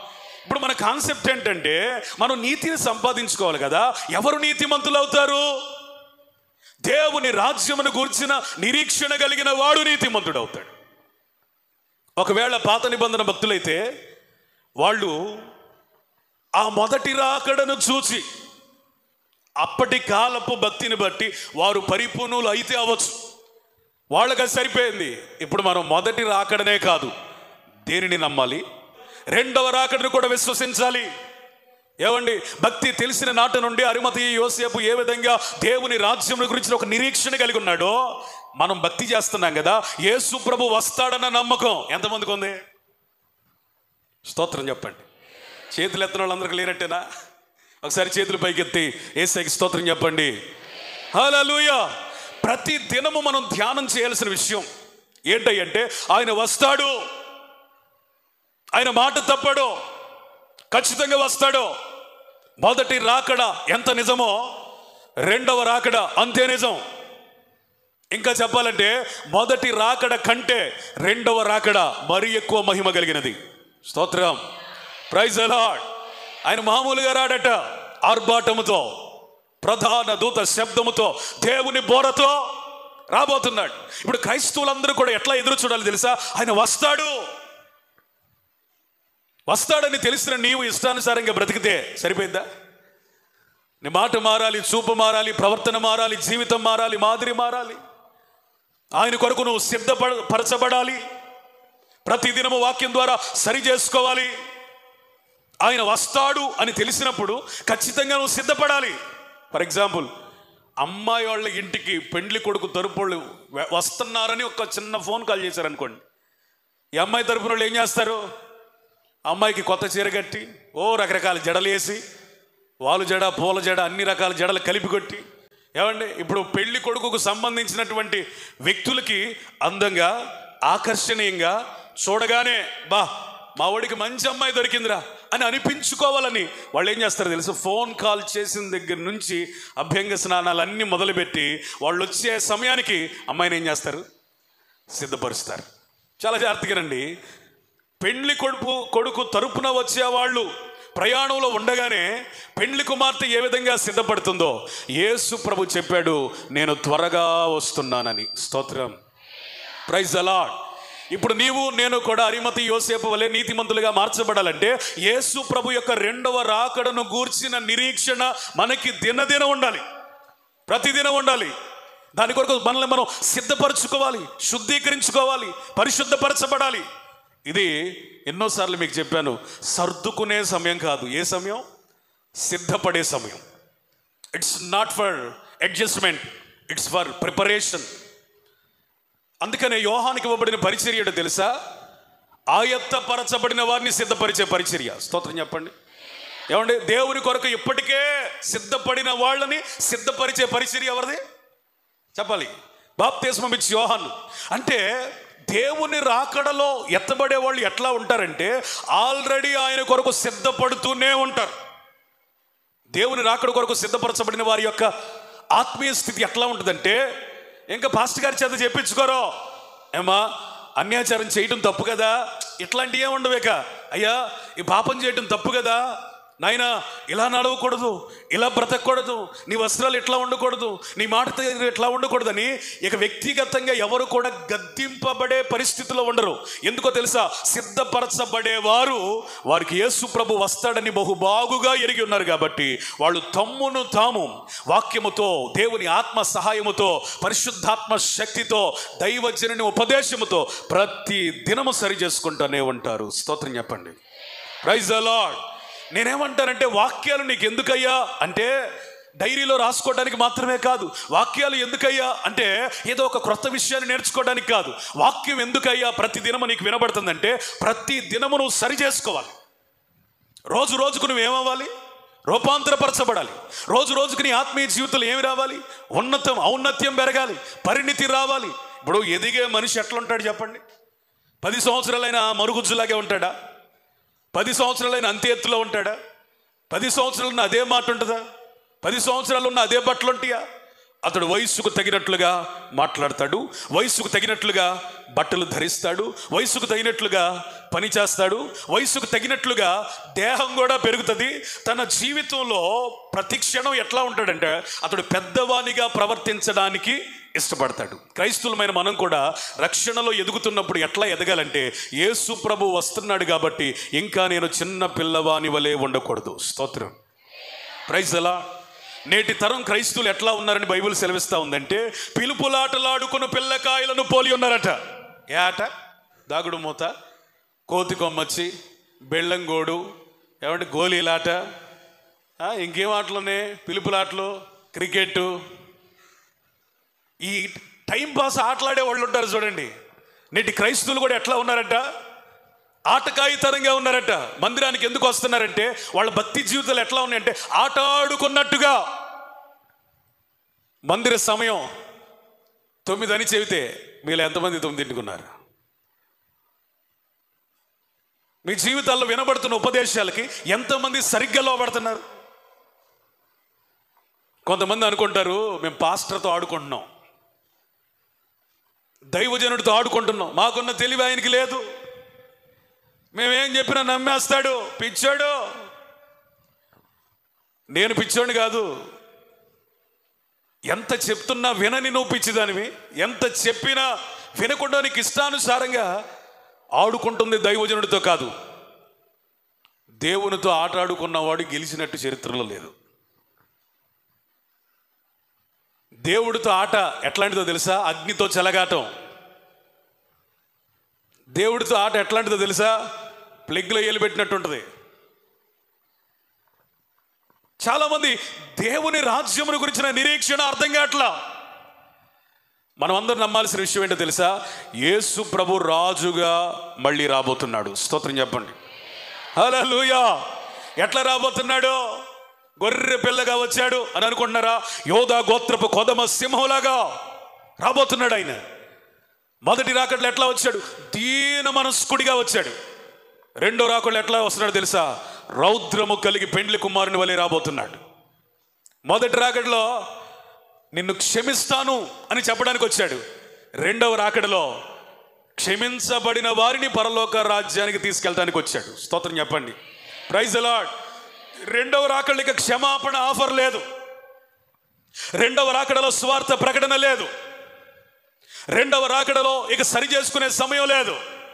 ఇప్పుడు మన కాన్సెప్ట్ ఏంటంటే మనం నీతిని సంపాదించుకోవాలి కదా ఎవరు నీతిమంతులు అవుతారు దేవుని రాజ్యమును గూర్చిన నిరీక్షణ కలిగిన వాడు నీతిమంతుడు అవుతాడు ఒకవేళ పాత నిబంధన భక్తులైతే వాళ్ళు ఆ మొదటి రాకడను చూచి అప్పటి కాలపు భక్తిని బట్టి వారు పరిపూర్ణులు అయితే అవ్వచ్చు వాళ్ళకి అది సరిపోయింది ఇప్పుడు మనం మొదటి రాకడనే కాదు దేనిని నమ్మాలి రెండవ రాకడను కూడా విశ్వసించాలి ఏమండి భక్తి తెలిసిన నాటి నుండి అరిమతి యోసేపు ఏ విధంగా దేవుని రాజ్యం గురించి ఒక నిరీక్షణ కలిగి ఉన్నాడో మనం భక్తి చేస్తున్నాం కదా యేసు ప్రభు వస్తాడన్న నమ్మకం ఎంతమందికి ఉంది స్తోత్రం చెప్పండి చేతులు ఎత్తిన వాళ్ళందరికీ లేనట్టేనా ఒకసారి చేతులు పైకెత్తి ఏసైకి స్తోత్రం చెప్పండి హల్లెలూయా ప్రతి దినము మనం ధ్యానం చేయాల్సిన విషయం ఏంటంటే ఆయన వస్తాడు ఆయన మాట తప్పడు ఖచ్చితంగా వస్తాడు మొదటి రాకడ ఎంత నిజమో రెండవ రాకడ అంతే నిజం ఇంకా చెప్పాలంటే మొదటి రాకడ కంటే రెండవ రాకడ మరి ఎక్కువ మహిమ కలిగినది స్తోత్రం ప్రైజ్ అలాడ్ ఆయన మామూలుగా రాడట ఆర్భాటముతో ప్రధాన దూత శబ్దముతో దేవుని బోరతో రాబోతున్నాడు ఇప్పుడు క్రైస్తవులందరూ కూడా ఎట్లా ఎదురు చూడాలి తెలుసా ఆయన వస్తాడు వస్తాడని తెలిసిన నీవు ఇష్టానుసారంగా బ్రతికితే సరిపోయిందా నీ మాట మారాలి చూపు మారాలి ప్రవర్తన మారాలి జీవితం మారాలి మాదిరి మారాలి ఆయన కొరకు నువ్వు సిద్ధపడ పరచబడాలి ప్రతిదినము వాక్యం ద్వారా సరి చేసుకోవాలి ఆయన వస్తాడు అని తెలిసినప్పుడు ఖచ్చితంగా నువ్వు సిద్ధపడాలి ఫర్ ఎగ్జాంపుల్ అమ్మాయి వాళ్ళ ఇంటికి పెండ్లి కొడుకు తరపుళ్ళు వె- వస్తున్నారని ఒక చిన్న ఫోన్ కాల్ చేశారనుకోండి ఈ అమ్మాయి తరపున వాళ్ళు ఏం చేస్తారు అమ్మాయికి కొత్త చీర కట్టి ఓ రకరకాల జడలు వేసి వాలు జడ పూల జడ అన్ని రకాల జడలు కలిపి కొట్టి ఏమండి ఇప్పుడు పెళ్లి కొడుకుకు సంబంధించినటువంటి వ్యక్తులకి అందంగా ఆకర్షణీయంగా చూడగానే బా మా వాడికి మంచి అమ్మాయి దొరికిందిరా అని అనిపించుకోవాలని వాళ్ళు ఏం చేస్తారు తెలుసు ఫోన్ కాల్ చేసిన దగ్గర నుంచి అభ్యంగ స్నానాలు అన్నీ మొదలుపెట్టి వాళ్ళు వచ్చే సమయానికి అమ్మాయిని ఏం చేస్తారు సిద్ధపరుస్తారు చాలా జాగ్రత్తగానండి పెండ్లి కొడుకు కొడుకు తరపున వచ్చేవాళ్ళు ప్రయాణంలో ఉండగానే పెండ్లి కుమార్తె ఏ విధంగా సిద్ధపడుతుందో యేసు ప్రభు చెప్పాడు నేను త్వరగా వస్తున్నానని స్తోత్రం ప్రైజ్ అలాడ్ ఇప్పుడు నీవు నేను కూడా అరిమతి యోసేపు వలె నీతిమంతులుగా మార్చబడాలంటే యేసు ప్రభు యొక్క రెండవ రాకడను గూర్చిన నిరీక్షణ మనకి దినదిన ఉండాలి ప్రతిదినం ఉండాలి దాని కొరకు మనల్ని మనం సిద్ధపరచుకోవాలి శుద్ధీకరించుకోవాలి పరిశుద్ధపరచబడాలి ఇది ఎన్నోసార్లు మీకు చెప్పాను సర్దుకునే సమయం కాదు ఏ సమయం సిద్ధపడే సమయం it's not for adjustment it's for preparation అందుకనే యోహానికి ఇవ్వబడిన పరిచర్య తెలుసా ఆయత్తపరచబడిన వారిని సిద్ధపరిచే పరిచర్య స్తోత్రం చెప్పండి ఏమండి దేవుని కొరకు ఇప్పటికే సిద్ధపడిన వాళ్ళని సిద్ధపరిచే పరిచర్య ఎవరిది చెప్పాలి బాప్తిస్మం ఇచ్చి యోహాను అంటే దేవుని రాకడలో ఎత్తబడే వాళ్ళు ఎట్లా ఉంటారంటే ఆల్రెడీ ఆయన కొరకు సిద్ధపడుతూనే ఉంటారు దేవుని రాకడ కొరకు సిద్ధపరచబడిన వారి యొక్క ఆత్మీయ స్థితి ఎట్లా ఉంటుందంటే ఇంకా పాస్టర్ గారి చేత చెప్పించుకోరో ఏమా అన్యాచారం చేయటం తప్పు కదా ఇట్లాంటివి ఏమి ఉండవేక అయ్యా ఈ పాపం చేయటం తప్పు కదా నాయనా ఇలా నడవకూడదు ఇలా బ్రతకూడదు నీ వస్త్రాలు ఇట్లా ఉండకూడదు నీ మాట తీరు ఇట్లా ఉండకూడదని ఇక వ్యక్తిగతంగా ఎవరు కూడా గద్దింపబడే పరిస్థితిలో ఉండరు ఎందుకో తెలుసా సిద్ధపరచబడేవారు వారికి యేసు ప్రభు వస్తాడని బహు బాగుగా ఎరిగి ఉన్నారు కాబట్టి వాళ్ళు తమ్మును తాము వాక్యముతో దేవుని ఆత్మ సహాయముతో పరిశుద్ధాత్మ శక్తితో దైవజనుని ఉపదేశముతో ప్రతి దినము సరి చేసుకుంటూనే ఉంటారు స్తోత్రం చెప్పండి ప్రైజ్ అలాడ్ నేనేమంటానంటే వాక్యాలు నీకు ఎందుకయ్యా అంటే డైరీలో రాసుకోవడానికి మాత్రమే కాదు వాక్యాలు ఎందుకయ్యా అంటే ఏదో ఒక క్రొత్త విషయాన్ని నేర్చుకోవడానికి కాదు వాక్యం ఎందుకయ్యా ప్రతి దినము నీకు వినబడుతుందంటే ప్రతి దినము నువ్వు సరి చేసుకోవాలి రోజు రోజుకు నువ్వు ఏమవ్వాలి రూపాంతరపరచబడాలి రోజు రోజుకు నీ ఆత్మీయ జీవితంలో ఏమి రావాలి ఉన్నతం ఔన్నత్యం పెరగాలి పరిణితి రావాలి ఇప్పుడు ఎదిగే మనిషి ఎట్లుంటాడు చెప్పండి పది సంవత్సరాలైనా మరుగుజ్జులాగే ఉంటాడా పది సంవత్సరాలైన అంతే ఎత్తులో ఉంటాడా పది సంవత్సరాలు ఉన్న అదే మాట ఉంటుందా పది సంవత్సరాలు ఉన్న అదే బట్టలు ఉంటాయా అతడు వయసుకు తగినట్లుగా మాట్లాడతాడు వయసుకు తగినట్లుగా బట్టలు ధరిస్తాడు వయసుకు తగినట్లుగా పని చేస్తాడు వయసుకు తగినట్లుగా దేహం కూడా పెరుగుతుంది తన జీవితంలో ప్రతి క్షణం ఎట్లా ఉంటాడంటే అతడు పెద్దవానిగా ప్రవర్తించడానికి ఇష్టపడతాడు క్రైస్తులమైన మనం కూడా రక్షణలో ఎదుగుతున్నప్పుడు ఎట్లా ఎదగాలంటే యేసు ప్రభు వస్తున్నాడు కాబట్టి ఇంకా నేను చిన్న పిల్లవాని వలె ఉండకూడదు స్తోత్రం ప్రైజ్ ఎలా నేటి తరం క్రైస్తువులు ఎట్లా ఉన్నారని బైబిల్ సెలవిస్తా ఉందంటే పిలుపులాటలాడుకున్న పిల్లకాయలను పోలి ఉన్నారట ఏ ఆట దాగుడు మూత కోతి కొమ్మచ్చి బెళ్ళంగోడు ఏమంటే గోళీలాట ఆ, ఇంకేం ఆటలున్నాయి పిలుపులాటలు క్రికెట్ ఈ టైం పాస్ ఆటలాడే వాళ్ళు ఉంటారు చూడండి నేటి క్రైస్తువులు కూడా ఎట్లా ఉన్నారట ఆటకాయితరంగా ఉన్నారట మందిరానికి ఎందుకు వస్తున్నారంటే వాళ్ళ భక్తి జీవితాలు ఎట్లా ఉన్నాయంటే ఆట ఆడుకున్నట్టుగా మందిర సమయం తొమ్మిది అని చెబితే మీరు ఎంతమంది తొమ్మిదింటుకున్నారు మీ జీవితాల్లో వినబడుతున్న ఉపదేశాలకి ఎంతమంది సరిగ్గా లోపడుతున్నారు కొంతమంది అనుకుంటారు మేము పాస్టర్తో ఆడుకుంటున్నాం దైవజనుడితో ఆడుకుంటున్నాం మాకున్న తెలివి ఆయనకి లేదు మేమేం చెప్పినా నమ్మేస్తాడు పిచ్చాడు నేను పిచ్చోడిని కాదు ఎంత చెప్తున్నా వినని నువ్వు పిచ్చిదానివి ఎంత చెప్పినా వినకుండా నీకు ఇష్టానుసారంగా ఆడుకుంటుంది దైవజనుడితో కాదు దేవునితో ఆట ఆడుకున్నవాడు గెలిచినట్టు చరిత్రలో లేదు దేవుడితో ఆట ఎట్లాంటిదో తెలుసా అగ్నితో చెలగాటం దేవుడితో ఆట ఎట్లాంటిదో తెలుసా ప్లగ్లో పెట్టినట్టు ఉంటుంది చాలామంది దేవుని రాజ్యమును గురించిన నిరీక్షణ అర్థం కావట్లా మనం అందరం నమ్మాల్సిన విషయం ఏంటో తెలుసా యేసు ప్రభు రాజుగా మళ్ళీ రాబోతున్నాడు స్తోత్రం చెప్పండి హల్లెలూయా ఎట్లా రాబోతున్నాడు గొర్రె పిల్లగా వచ్చాడు అని అనుకుంటున్నారా యోధా గోత్రపు కొదమ సింహంలాగా రాబోతున్నాడు ఆయన మొదటి రాకట్లో ఎట్లా వచ్చాడు దీన మనస్కుడిగా వచ్చాడు రెండో రాకళ్ళు ఎట్లా వస్తున్నాడు తెలుసా రౌద్రము కలిగి పెండ్లి కుమారుని వలె రాబోతున్నాడు మొదటి రాకడలో నిన్ను క్షమిస్తాను అని చెప్పడానికి వచ్చాడు రెండవ రాకడలో క్షమించబడిన వారిని పరలోక రాజ్యానికి తీసుకెళ్ళడానికి వచ్చాడు స్తోత్రం చెప్పండి ప్రైజ్ అలాడ్ రెండవ రాకడలో ఇక క్షమాపణ ఆఫర్ లేదు రెండవ రాకడలో స్వార్థ ప్రకటన లేదు రెండవ రాకడలో ఇక సరి చేసుకునే సమయం లేదు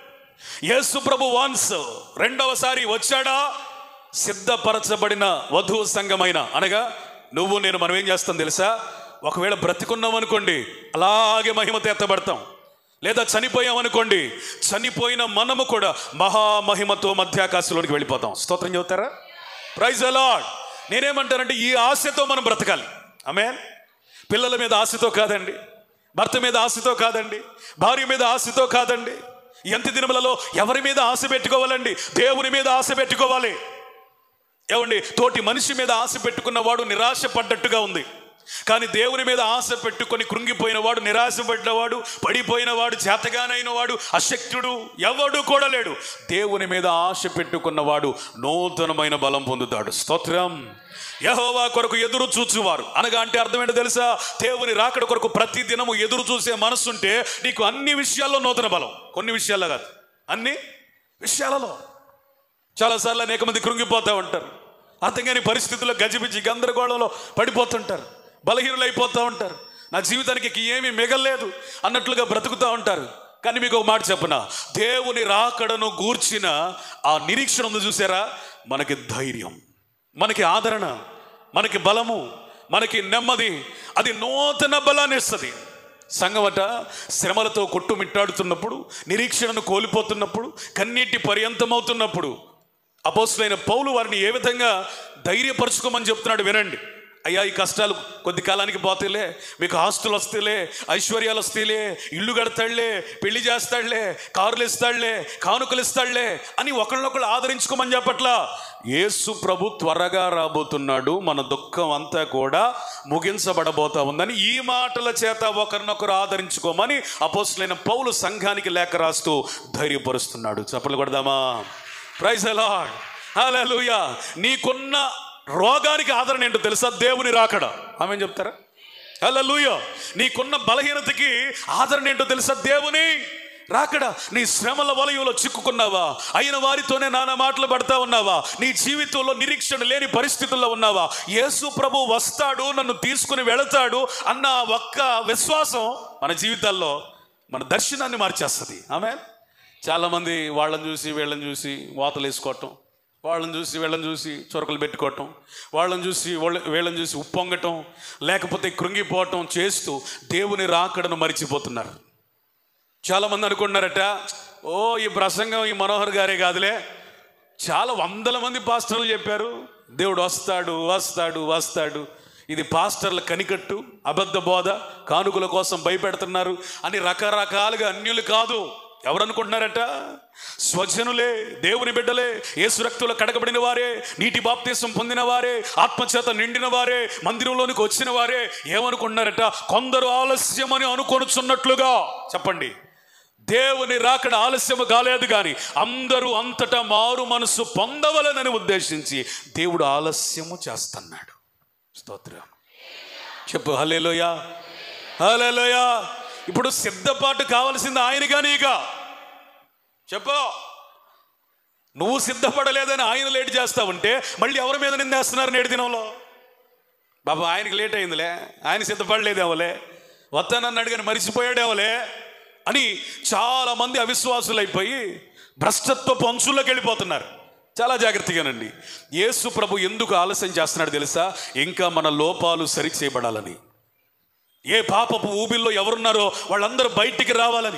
యేసు ప్రభు వాన్స్ రెండవసారి వచ్చాడా సిద్ధపరచబడిన వధువు సంఘమైన అనగా నువ్వు నేను మనం ఏం చేస్తాం తెలుసా ఒకవేళ బ్రతికున్నాం అనుకోండి అలాగే మహిమతో ఎత్తబడతాం లేదా చనిపోయాం అనుకోండి చనిపోయిన మనము కూడా మహామహిమతో మధ్యాకాశంలోనికి వెళ్ళిపోతాం స్తోత్రం చెబుతారా ప్రైజ్ అలాడ్ నేనేమంటానంటే ఈ ఆశతో మనం బ్రతకాలి ఆమె పిల్లల మీద ఆశతో కాదండి భర్త మీద ఆశతో కాదండి భార్య మీద ఆశతో కాదండి ఎంత దినములలో ఎవరి మీద ఆశ పెట్టుకోవాలండి దేవుని మీద ఆశ పెట్టుకోవాలి ఏమండి తోటి మనిషి మీద ఆశ పెట్టుకున్నవాడు నిరాశ పడ్డట్టుగా ఉంది కానీ దేవుని మీద ఆశ పెట్టుకొని కృంగిపోయిన వాడు నిరాశపడ్డవాడు పడిపోయిన వాడు చేతగానైన వాడు అశక్తుడు ఎవడు కూడా లేడు దేవుని మీద ఆశ పెట్టుకున్నవాడు నూతనమైన బలం పొందుతాడు స్తోత్రం యహోవా కొరకు ఎదురు చూచువారు అనగా అంటే అర్థం ఏంటో తెలుసా దేవుని రాకడ కొరకు ప్రతి దినము ఎదురు చూసే మనసుంటే నీకు అన్ని విషయాల్లో నూతన బలం కొన్ని విషయాల్లో కాదు అన్ని విషయాలలో చాలాసార్లు అనేక మంది కృంగిపోతూ ఉంటారు అర్థం కాని పరిస్థితుల్లో గజిబిజి గందరగోళంలో పడిపోతుంటారు బలహీనులు అయిపోతూ ఉంటారు నా జీవితానికి ఇక ఏమీ మిగల్లేదు అన్నట్లుగా బ్రతుకుతూ ఉంటారు కానీ మీకు ఒక మాట చెప్పనా దేవుని రాకడను గూర్చిన ఆ నిరీక్షణ ఉంది చూసారా మనకి ధైర్యం మనకి ఆదరణ మనకి బలము మనకి నెమ్మది అది నూతన బలాన్ని ఇస్తుంది సంగమట శ్రమలతో కొట్టుమిట్టాడుతున్నప్పుడు నిరీక్షణను కోల్పోతున్నప్పుడు కన్నీటి పర్యంతమవుతున్నప్పుడు అపోస్తులైన పౌలు వారిని ఏ విధంగా ధైర్యపరచుకోమని చెప్తున్నాడు వినండి అయ్యా ఈ కష్టాలు కొద్ది కాలానికి పోతేలే మీకు ఆస్తులు వస్తేలే ఐశ్వర్యాలు వస్తేలే ఇల్లు కడతాడులే పెళ్లి చేస్తాడులే కారులు ఇస్తాడులే కానుకలు ఇస్తాడులే అని ఒకళ్ళనొకళ్ళు ఆదరించుకోమని చెప్పట్లా యేసు ప్రభు త్వరగా రాబోతున్నాడు మన దుఃఖం అంతా కూడా ముగించబడబోతా ఉందని ఈ మాటల చేత ఒకరినొకరు ఆదరించుకోమని అపోస్తులైన పౌలు సంఘానికి లేఖ రాస్తూ ధైర్యపరుస్తున్నాడు చెప్పలు కొడదామా ప్రైజ్ అలాడ్ హల్లెలూయా నీకున్న రోగానికి ఆదరణ ఏంటో తెలుసా దేవుని రాకడ ఆమె చెప్తారా హల్లెలూయ నీకున్న బలహీనతకి ఆదరణ ఏంటో తెలుసా దేవుని రాకడా నీ శ్రమల వలయంలో చిక్కుకున్నావా అయిన వారితోనే నానా మాటలు పడతా ఉన్నావా నీ జీవితంలో నిరీక్షణ లేని పరిస్థితుల్లో ఉన్నావా యేసు ప్రభు వస్తాడు నన్ను తీసుకుని వెళతాడు అన్న ఆ ఒక్క విశ్వాసం మన జీవితాల్లో మన దర్శనాన్ని మార్చేస్తుంది ఆమె చాలామంది వాళ్ళని చూసి వీళ్ళని చూసి వాతలు వేసుకోవటం వాళ్ళని చూసి వీళ్ళని చూసి చొరకలు పెట్టుకోవటం వాళ్ళని చూసి వాళ్ళ- వీళ్ళని చూసి ఉప్పొంగటం లేకపోతే కృంగిపోవటం చేస్తూ దేవుని రాకడను మరిచిపోతున్నారు చాలామంది అనుకుంటున్నారట ఓ ఈ ప్రసంగం ఈ మనోహర్ గారే కాదులే చాలా వందల మంది పాస్టర్లు చెప్పారు దేవుడు వస్తాడు వస్తాడు వస్తాడు ఇది పాస్టర్ల కనికట్టు అబద్ధ బోధ కానుకల కోసం భయపెడుతున్నారు అని రకరకాలుగా అన్యులు కాదు ఎవరు అనుకుంటున్నారట స్వజనులే దేవుని బిడ్డలే యేసు రక్తుల కడగబడిన వారే నీటి బాప్తీసం పొందిన వారే ఆత్మచేత నిండిన వారే మందిరంలోనికి వచ్చిన వారే ఏమనుకుంటున్నారట కొందరు ఆలస్యమని అనుకొనుచున్నట్లుగా చెప్పండి దేవుని రాకడ ఆలస్యము కాలేదు కానీ అందరూ అంతటా మారు మనసు పొందవలనని ఉద్దేశించి దేవుడు ఆలస్యము చేస్తున్నాడు స్తోత్రం చెప్పు హలేలోయ హలేలోయ ఇప్పుడు సిద్ధపాటు కావలసింది ఆయనగా నీగా చెప్పు నువ్వు సిద్ధపడలేదని ఆయన లేట్ చేస్తా ఉంటే మళ్ళీ ఎవరి మీద నిందేస్తున్నారు నేటి దినంలో బాబా ఆయనకి లేట్ అయిందిలే ఆయన సిద్ధపడలేదేమోలే వస్తానన్నాడు కానీ మరిచిపోయాడేమోలే అని చాలా మంది అవిశ్వాసులైపోయి భ్రష్టత్వపు అంచుల్లోకి వెళ్ళిపోతున్నారు చాలా జాగ్రత్తగానండి యేసు ప్రభు ఎందుకు ఆలస్యం చేస్తున్నాడు తెలుసా ఇంకా మన లోపాలు సరి చేయబడాలని ఏ పాపపు ఊబిల్లో ఎవరున్నారో వాళ్ళందరూ బయటికి రావాలని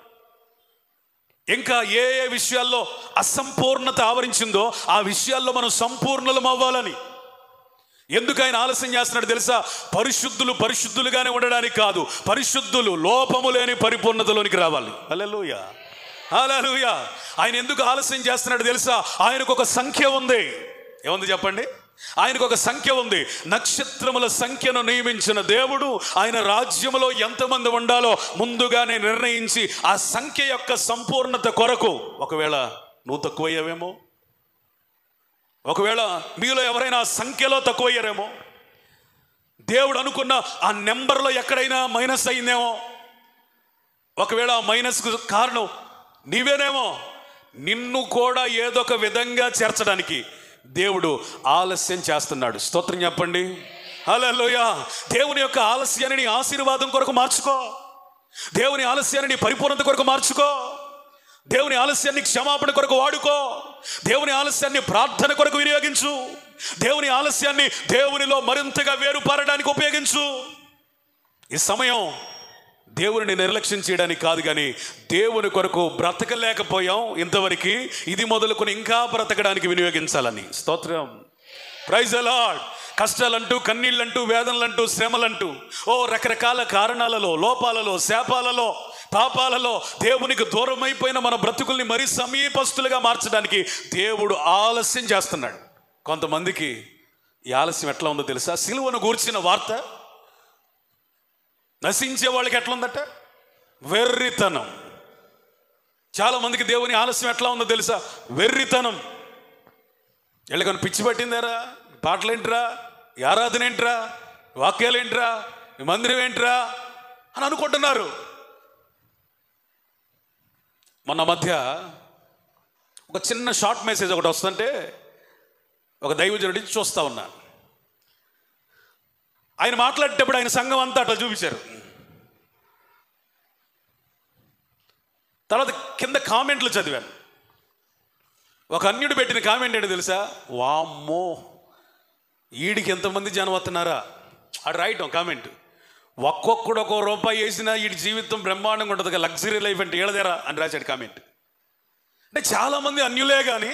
ఇంకా ఏ ఏ విషయాల్లో అసంపూర్ణత ఆవరించిందో ఆ విషయాల్లో మనం సంపూర్ణలం అవ్వాలని ఎందుకు ఆయన ఆలస్యం చేస్తున్నాడు తెలుసా పరిశుద్ధులు పరిశుద్ధులుగానే ఉండడానికి కాదు పరిశుద్ధులు లోపము లేని పరిపూర్ణతలోనికి రావాలి హల్లెలూయ హల్లెలూయ ఆయన ఎందుకు ఆలస్యం చేస్తున్నాడు తెలుసా ఆయనకు ఒక సంఖ్య ఉంది ఏముంది చెప్పండి ఆయనకు ఒక సంఖ్య ఉంది నక్షత్రముల సంఖ్యను నియమించిన దేవుడు ఆయన రాజ్యములో ఎంతమంది ఉండాలో ముందుగానే నిర్ణయించి ఆ సంఖ్య యొక్క సంపూర్ణత కొరకు ఒకవేళ నువ్వు తక్కువయ్యావేమో ఒకవేళ మీలో ఎవరైనా ఆ సంఖ్యలో తక్కువయ్యారేమో దేవుడు అనుకున్న ఆ నెంబర్లో ఎక్కడైనా మైనస్ అయిందేమో ఒకవేళ ఆ మైనస్కు కారణం నీవేనేమో నిన్ను కూడా ఏదో ఒక విధంగా చేర్చడానికి దేవుడు ఆలస్యం చేస్తున్నాడు స్తోత్రం చెప్పండి హలోయ దేవుని యొక్క ఆలస్యాన్ని నీ ఆశీర్వాదం కొరకు మార్చుకో దేవుని ఆలస్యాన్ని నీ పరిపూర్ణత కొరకు మార్చుకో దేవుని ఆలస్యాన్ని క్షమాపణ కొరకు వాడుకో దేవుని ఆలస్యాన్ని ప్రార్థన కొరకు వినియోగించు దేవుని ఆలస్యాన్ని దేవునిలో మరింతగా వేరుపారడానికి ఉపయోగించు ఈ సమయం దేవుని నిర్లక్ష్యం చేయడానికి కాదు కానీ దేవుని కొరకు బ్రతకలేకపోయాం ఇంతవరకు ఇది మొదలుకొని ఇంకా బ్రతకడానికి వినియోగించాలని స్తోత్రం ప్రైజ్ అలాడ్ కష్టాలంటూ కన్నీళ్ళంటూ వేదనలంటూ శ్రమలంటూ ఓ రకరకాల కారణాలలో లోపాలలో శాపాలలో పాపాలలో దేవునికి దూరం అయిపోయిన మన బ్రతుకుల్ని మరీ సమీపస్తులుగా మార్చడానికి దేవుడు ఆలస్యం చేస్తున్నాడు కొంతమందికి ఈ ఆలస్యం ఎట్లా ఉందో తెలుసా సిలువను గూర్చిన వార్త నశించే వాళ్ళకి ఎట్లా ఉందట వెర్రితనం చాలా మందికి దేవుని ఆలస్యం ఎట్లా ఉందో తెలుసా వెర్రితనం వీళ్ళకన్నా పిచ్చి పట్టిందారా పాటలేంట్రా ఈ ఆరాధన ఏంట్రా వాక్యాలు ఏంట్రా ఈ మందిరం ఏంట్రా అని అనుకుంటున్నారు మొన్న మధ్య ఒక చిన్న షార్ట్ మెసేజ్ ఒకటి వస్తుంటే ఒక దైవజనుడి చూస్తా ఉన్నా ఆయన మాట్లాడేటప్పుడు ఆయన సంఘం అంతా అట్లా చూపించారు తర్వాత కింద కామెంట్లు చదివాను ఒక అన్యుడు పెట్టిన కామెంట్ ఏంటో తెలుసా వామ్మో ఈడికి ఎంతమంది జనం వస్తున్నారా అది రాయటం కామెంట్ ఒక్కొక్కడు ఒక్కో రూపాయి వేసినా వీడి జీవితం బ్రహ్మాండంగా ఉంటుంది లగ్జరీ లైఫ్ అంటే ఏడదేరా అని రాశాడు కామెంట్ అంటే చాలామంది అన్యులే కానీ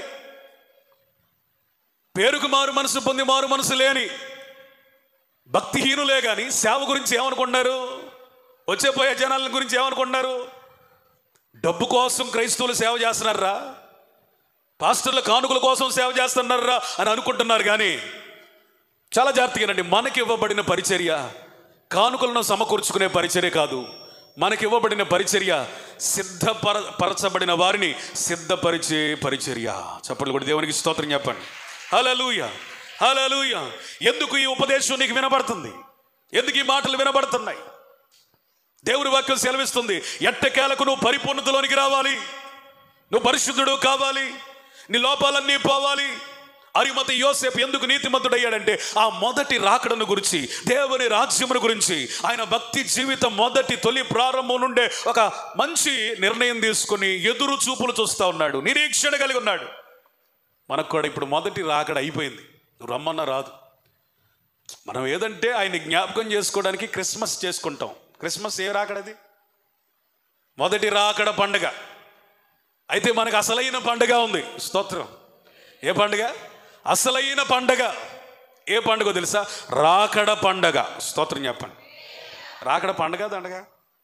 పేరుకు మారు మనసు పొంది మారు మనసు లేని భక్తిహీనులే కానీ సేవ గురించి ఏమనుకుంటున్నారు వచ్చే పోయే జనాల గురించి ఏమనుకుంటున్నారు డబ్బు కోసం క్రైస్తవులు సేవ చేస్తున్నారా పాస్టర్ల కానుకల కోసం సేవ చేస్తున్నారా అని అనుకుంటున్నారు కానీ చాలా జాగ్రత్తగానండి మనకి ఇవ్వబడిన పరిచర్య కానుకలను సమకూర్చుకునే పరిచర్య కాదు మనకి ఇవ్వబడిన పరిచర్య సిద్ధపర పరచబడిన వారిని సిద్ధపరిచే పరిచర్య చెప్పండి కూడా దేవునికి స్తోత్రం చెప్పండి హలలుయ హలలుయ ఎందుకు ఈ ఉపదేశం నీకు వినబడుతుంది ఎందుకు ఈ మాటలు వినబడుతున్నాయి దేవుని వాక్యం సెలవిస్తుంది ఎట్టకేలకు నువ్వు పరిపూర్ణతలోనికి రావాలి నువ్వు పరిశుద్ధుడు కావాలి నీ లోపాలన్నీ పోవాలి అరిమత యోసేపు ఎందుకు నీతిమంతుడయ్యాడంటే ఆ మొదటి రాకడను గురించి దేవుని రాజ్యమును గురించి ఆయన భక్తి జీవితం మొదటి తొలి ప్రారంభం నుండే ఒక మంచి నిర్ణయం తీసుకుని ఎదురు చూపులు చూస్తూ ఉన్నాడు నిరీక్షణ కలిగి ఉన్నాడు మనకు కూడా ఇప్పుడు మొదటి రాకడ అయిపోయింది నువ్వు రమ్మన్నా రాదు మనం ఏదంటే ఆయన జ్ఞాపకం చేసుకోవడానికి క్రిస్మస్ చేసుకుంటాం క్రిస్మస్ ఏ రాకడది మొదటి రాకడ పండగ అయితే మనకు అసలైన పండగ ఉంది స్తోత్రం ఏ పండగ అసలైన పండగ ఏ పండుగ తెలుసా రాకడ పండగ స్తోత్రం చెప్పండి రాకడ పండగ దండగ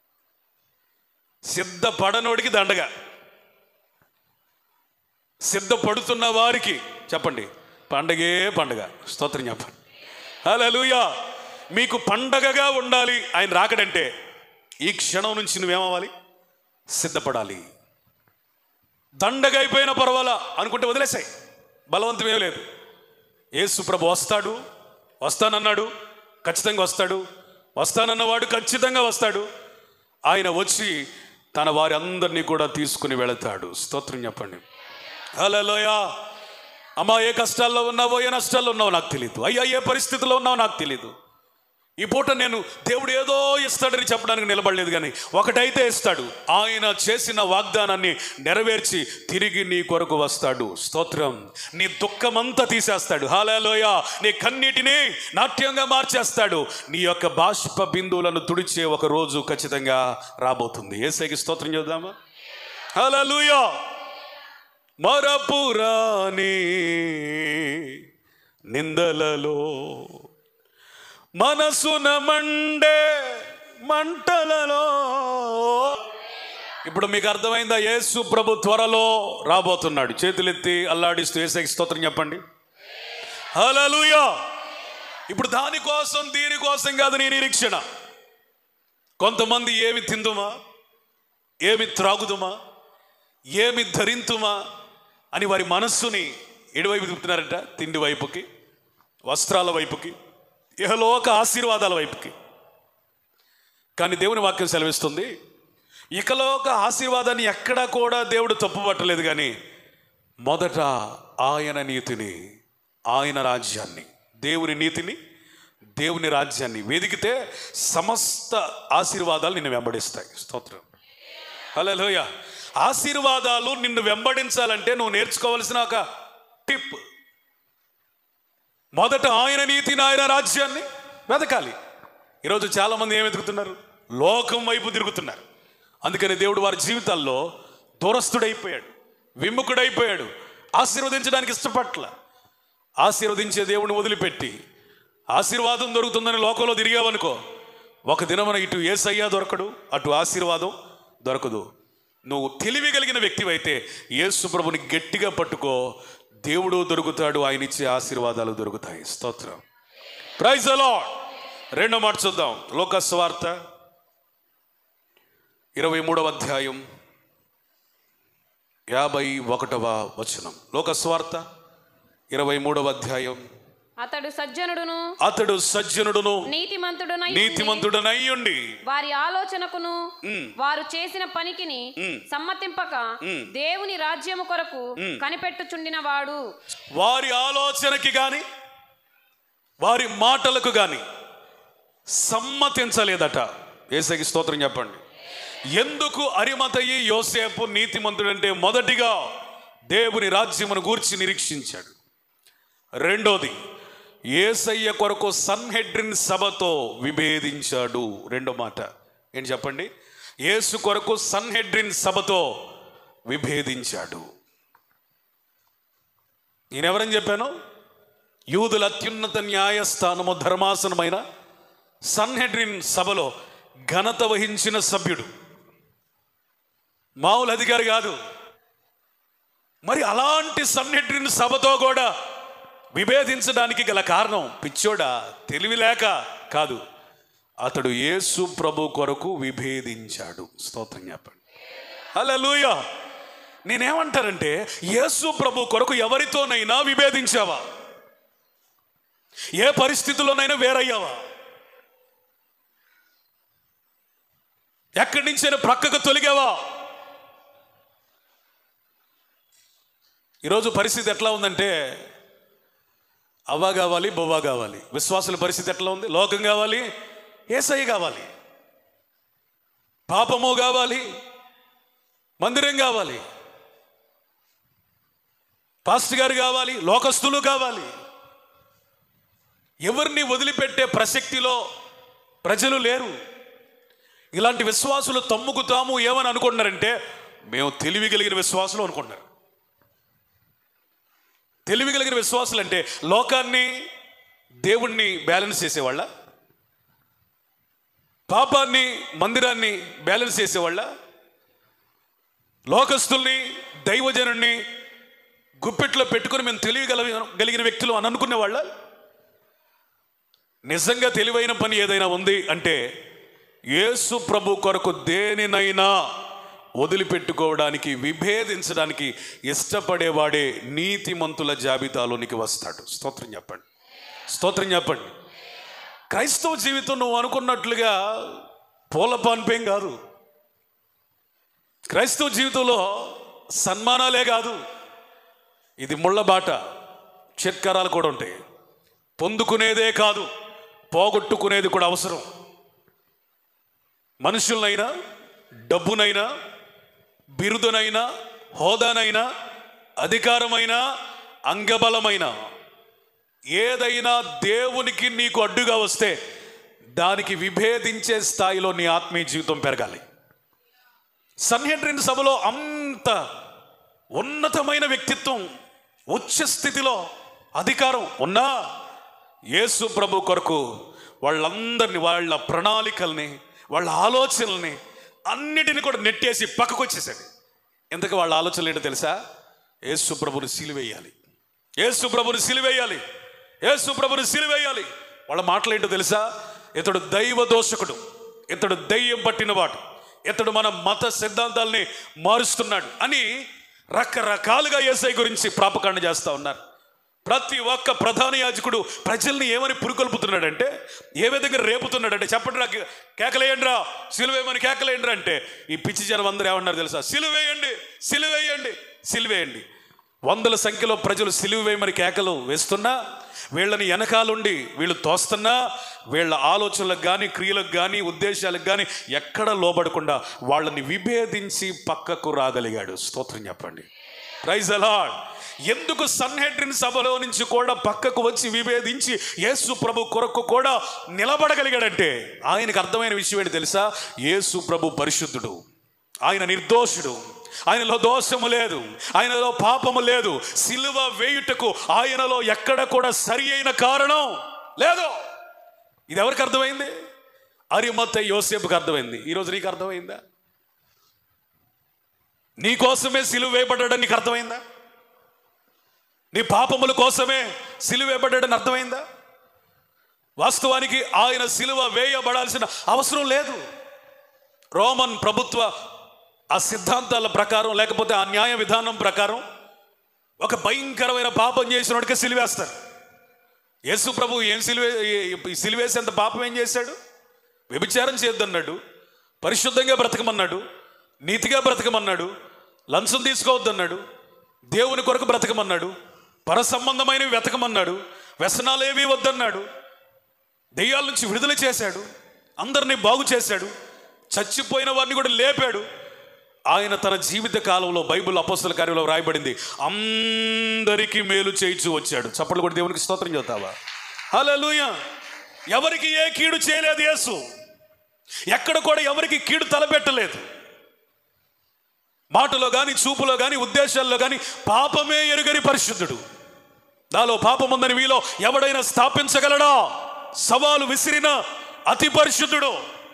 సిద్ధపడనోడికి దండగ సిద్ధపడుతున్న వారికి చెప్పండి పండగే పండగ స్తోత్రం చెప్పండి హల్లెలూయా మీకు పండగగా ఉండాలి ఆయన రాకడంటే ఈ క్షణం నుంచి నువ్వేమవ్వాలి సిద్ధపడాలి దండగా అయిపోయిన పర్వాలా అనుకుంటే వదిలేసాయి బలవంతమే లేదు యేసు ప్రభు వస్తాడు వస్తానన్నాడు ఖచ్చితంగా వస్తాడు వస్తానన్నవాడు ఖచ్చితంగా వస్తాడు ఆయన వచ్చి తన వారి అందరినీ కూడా తీసుకుని వెళతాడు స్తోత్రం చెప్పండి హలోయ అమ్మా ఏ కష్టాల్లో ఉన్నావో ఏ నష్టాల్లో ఉన్నావో నాకు తెలియదు అయ్యా ఏ పరిస్థితిలో ఉన్నావో నాకు తెలియదు ఈ పూట నేను దేవుడు ఏదో ఇస్తాడని చెప్పడానికి నిలబడలేదు కానీ ఒకటైతే ఇస్తాడు ఆయన చేసిన వాగ్దానాన్ని నెరవేర్చి తిరిగి నీ కొరకు వస్తాడు స్తోత్రం నీ దుఃఖమంతా తీసేస్తాడు హాలేలోయ నీ కన్నీటిని నాట్యంగా మార్చేస్తాడు నీ యొక్క బాష్ప బిందువులను తుడిచే ఒక రోజు ఖచ్చితంగా రాబోతుంది ఏసైకి స్తోత్రం చూద్దామా హల్లెలూయా మరపురాని నిందలలో మనసున మండే మంటలలో ఇప్పుడు మీకు అర్థమైందా యేసు ప్రభు త్వరలో రాబోతున్నాడు చేతులెత్తి అల్లాడిస్తూ ఏసైకి స్తోత్రం చెప్పండి హల్లెలూయా ఇప్పుడు దానికోసం దీనికోసం కాదు నీ నిరీక్షణ కొంతమంది ఏమి తిందుమా ఏమి త్రాగుదుమా ఏమి ధరింతుమా అని వారి మనస్సుని ఎటువైపు తిప్పుతున్నారట తిండి వైపుకి వస్త్రాల వైపుకి ఇహలోక ఆశీర్వాదాల వైపుకి కానీ దేవుని వాక్యం సెలవిస్తుంది ఇకలోక ఆశీర్వాదాన్ని ఎక్కడా కూడా దేవుడు తప్పుపట్టలేదు కానీ మొదట ఆయన నీతిని ఆయన రాజ్యాన్ని దేవుని నీతిని దేవుని రాజ్యాన్ని వెదికితే సమస్త ఆశీర్వాదాలు నిన్ను వెంబడిస్తాయి స్తోత్రం హలోయ ఆశీర్వాదాలు నిన్ను వెంబడించాలంటే నువ్వు నేర్చుకోవాల్సిన ఒక టిప్ మొదట ఆయన నీతిని ఆయన రాజ్యాన్ని వెతకాలి ఈరోజు చాలామంది ఏం వెతుకుతున్నారు లోకం వైపు తిరుగుతున్నారు అందుకని దేవుడు వారి జీవితాల్లో దూరస్తుడైపోయాడు విముఖుడైపోయాడు ఆశీర్వదించడానికి ఇష్టపట్ల ఆశీర్వదించే దేవుని వదిలిపెట్టి ఆశీర్వాదం దొరుకుతుందని లోకంలో తిరిగావనుకో ఒక దినమున ఇటు ఏసయ్యా దొరకడు అటు ఆశీర్వాదం దొరకదు నువ్వు తెలివి కలిగిన వ్యక్తివైతే యేసు ప్రభుని గట్టిగా పట్టుకో దేవుడు దొరుకుతాడు ఆయన ఇచ్చే ఆశీర్వాదాలు దొరుకుతాయి స్తోత్రం ప్రైజ్ అలా రెండో మాట చూద్దాం లోకస్వార్త ఇరవై మూడవ అధ్యాయం యాభై ఒకటవ వచనం లోకస్వార్త ఇరవై మూడవ అధ్యాయం అతడు సజ్జనుడును అతడు సజ్జనుడును నీతిమంతుడునై ఉండి నీతిమంతుడనయ్యుండి వారి ఆలోచనకును వారు చేసిన పనికిని సమ్మతింపక దేవుని రాజ్యము కొరకు కనిపెట్టుచుండిన వాడు వారి ఆలోచనకి గాని వారి మాటలకు గాని సమ్మతించలేదట ఏసకి స్తోత్రం చెప్పండి ఎందుకు అరిమతయి యోసేపు నీతిమంతుడంటే మొదటిగా దేవుని రాజ్యమును గూర్చి నిరీక్షించాడు రెండోది ఏసయ్య కొరకు సన్హెడ్రిన్ సభతో విభేదించాడు రెండో మాట ఏంటి చెప్పండి యేసు కొరకు సన్హెడ్రిన్ సభతో విభేదించాడు నేనెవరని చెప్పాను యూదుల అత్యున్నత న్యాయస్థానము ధర్మాసనమైన సన్హెడ్రిన్ సభలో ఘనత వహించిన సభ్యుడు మామూలు అధికారి కాదు మరి అలాంటి సన్హెడ్రిన్ సభతో కూడా విభేదించడానికి గల కారణం పిచ్చోడా తెలివి లేక కాదు అతడు యేసు ప్రభు కొరకు విభేదించాడు స్తోత్రం చెప్పండి హల్లెలూయ నేనేమంటానంటే యేసు ప్రభు కొరకు ఎవరితోనైనా విభేదించావా ఏ పరిస్థితుల్లోనైనా వేరయ్యావా ఎక్కడి నుంచైనా ప్రక్కకు తొలిగావా ఈరోజు పరిస్థితి ఎట్లా ఉందంటే అవ్వ కావాలి బొవ్వ కావాలి విశ్వాసుల పరిస్థితి ఎట్లా ఉంది లోకం కావాలి ఏసై కావాలి పాపము కావాలి మందిరం కావాలి పాస్టర్ గారు కావాలి లోకస్తులు కావాలి ఎవరిని వదిలిపెట్టే ప్రసక్తిలో ప్రజలు లేరు ఇలాంటి విశ్వాసులు తమ్ముకు తాము ఏమని అనుకుంటున్నారంటే మేము తెలివి కలిగిన విశ్వాసులు అనుకుంటున్నారు తెలివి కలిగిన విశ్వాసులు అంటే లోకాన్ని దేవుణ్ణి బ్యాలెన్స్ చేసేవాళ్ళ పాపాన్ని మందిరాన్ని బ్యాలెన్స్ చేసేవాళ్ళ లోకస్తుల్ని దైవజనుణ్ణి గుప్పెట్లో పెట్టుకుని మేము తెలియగల కలిగిన వ్యక్తులు అని అనుకునేవాళ్ళ నిజంగా తెలివైన పని ఏదైనా ఉంది అంటే యేసు ప్రభు కొరకు దేనినైనా వదిలిపెట్టుకోవడానికి విభేదించడానికి ఇష్టపడేవాడే నీతిమంతుల జాబితాలోనికి వస్తాడు స్తోత్రం చెప్పండి స్తోత్రం చెప్పండి క్రైస్తవ జీవితం నువ్వు అనుకున్నట్లుగా పూల పాన్పేం కాదు క్రైస్తవ జీవితంలో సన్మానాలే కాదు ఇది ముళ్ళ బాట చిట్కరాలు కూడా ఉంటాయి పొందుకునేదే కాదు పోగొట్టుకునేది కూడా అవసరం మనుషులనైనా డబ్బునైనా బిరుదునైనా హోదానైనా అధికారమైన అంగబలమైన ఏదైనా దేవునికి నీకు అడ్డుగా వస్తే దానికి విభేదించే స్థాయిలో నీ ఆత్మీయ జీవితం పెరగాలి సన్హెడ్రిన్ సభలో అంత ఉన్నతమైన వ్యక్తిత్వం ఉచ్చ స్థితిలో అధికారం ఉన్నా యేసు ప్రభు కొరకు వాళ్ళందరినీ వాళ్ళ ప్రణాళికల్ని వాళ్ళ ఆలోచనల్ని అన్నిటిని కూడా నెట్టేసి పక్కకు వచ్చేసాడు ఎందుకు వాళ్ళ ఆలోచనలు ఏంటో తెలుసా యేసు ప్రభుని సిలివేయాలి యేసు ప్రభుని సిలివేయాలి యేసు ప్రభుని సిలివేయాలి వాళ్ళ మాటలు ఏంటో తెలుసా ఇతడు దైవ దోషకుడు ఇతడు దయ్యం పట్టినవాడు ఇతడు మన మత సిద్ధాంతాల్ని మారుస్తున్నాడు అని రకరకాలుగా ఏసై గురించి ప్రాపకాండ చేస్తూ ఉన్నారు ప్రతి ఒక్క ప్రధాన యాజకుడు ప్రజల్ని ఏమని పురుకొల్పుతున్నాడంటే ఏ విధంగా రేపుతున్నాడంటే చెప్పండి నాకు కేకలేయండిరా సిలువేయమని కేకలేయండిరా అంటే ఈ పిచ్చి జనం అందరూ ఏమన్నారు తెలుసా సిలువేయండి సిలువేయండి సిలువేయండి వందల సంఖ్యలో ప్రజలు సిలువేయమని కేకలు వేస్తున్నా వీళ్ళని వెనకాలుండి వీళ్ళు తోస్తున్నా వీళ్ళ ఆలోచనలకు కానీ క్రియలకు కానీ ఉద్దేశాలకు కానీ ఎక్కడ లోబడకుండా వాళ్ళని విభేదించి పక్కకు రాగలిగాడు స్తోత్రం చెప్పండి ప్రైజ్ అలాడ్ ఎందుకు సన్హెడ్రిన్ సభలో నుంచి కూడా పక్కకు వచ్చి విభేదించి యేసు ప్రభు కొరకు కూడా నిలబడగలిగాడంటే ఆయనకు అర్థమైన విషయం ఏంటి తెలుసా యేసు ప్రభు పరిశుద్ధుడు ఆయన నిర్దోషుడు ఆయనలో దోషము లేదు ఆయనలో పాపము లేదు సిలువ వేయుటకు ఆయనలో ఎక్కడ కూడా సరి అయిన కారణం లేదు ఇది ఎవరికి అర్థమైంది అరిమత్త యోసేపుకి అర్థమైంది ఈరోజు నీకు అర్థమైందా నీ కోసమే సిలువ వేయబడ్డాడని నీకు అర్థమైందా నీ పాపముల కోసమే సిలువ వేయబడ్డాడని అర్థమైందా వాస్తవానికి ఆయన సిలువ వేయబడాల్సిన అవసరం లేదు రోమన్ ప్రభుత్వ ఆ సిద్ధాంతాల ప్రకారం లేకపోతే ఆ న్యాయ విధానం ప్రకారం ఒక భయంకరమైన పాపం చేసిన వాడికి సిలివేస్తారు యేసు ప్రభు ఏం సిలివే ఈ సిలివేసేంత పాపం ఏం చేశాడు వ్యభిచారం చేయొద్దన్నాడు పరిశుద్ధంగా బ్రతకమన్నాడు నీతిగా బ్రతకమన్నాడు లంచం తీసుకోవద్దన్నాడు దేవుని కొరకు బ్రతకమన్నాడు పర సంబంధమైనవి వెతకమన్నాడు వ్యసనాలేవి వద్దన్నాడు దెయ్యాల నుంచి విడుదల చేశాడు అందరినీ బాగు చేశాడు చచ్చిపోయిన వారిని కూడా లేపాడు ఆయన తన జీవిత కాలంలో బైబిల్ అపోస్తల కార్యంలో రాయబడింది అందరికీ మేలు చేయించు వచ్చాడు చప్పట్లు కూడా దేవునికి స్తోత్రం చెబుతావా హల్లెలూయా ఎవరికి ఏ కీడు చేయలేదు యేసు ఎక్కడ కూడా ఎవరికి కీడు తలపెట్టలేదు మాటలో కానీ చూపులో కానీ ఉద్దేశాల్లో కానీ పాపమే ఎరుగని పరిశుద్ధుడు నాలో పాపం ఉందని వీలో ఎవడైనా స్థాపించగలడా సవాలు విసిరిన అతి పరిశుద్ధుడు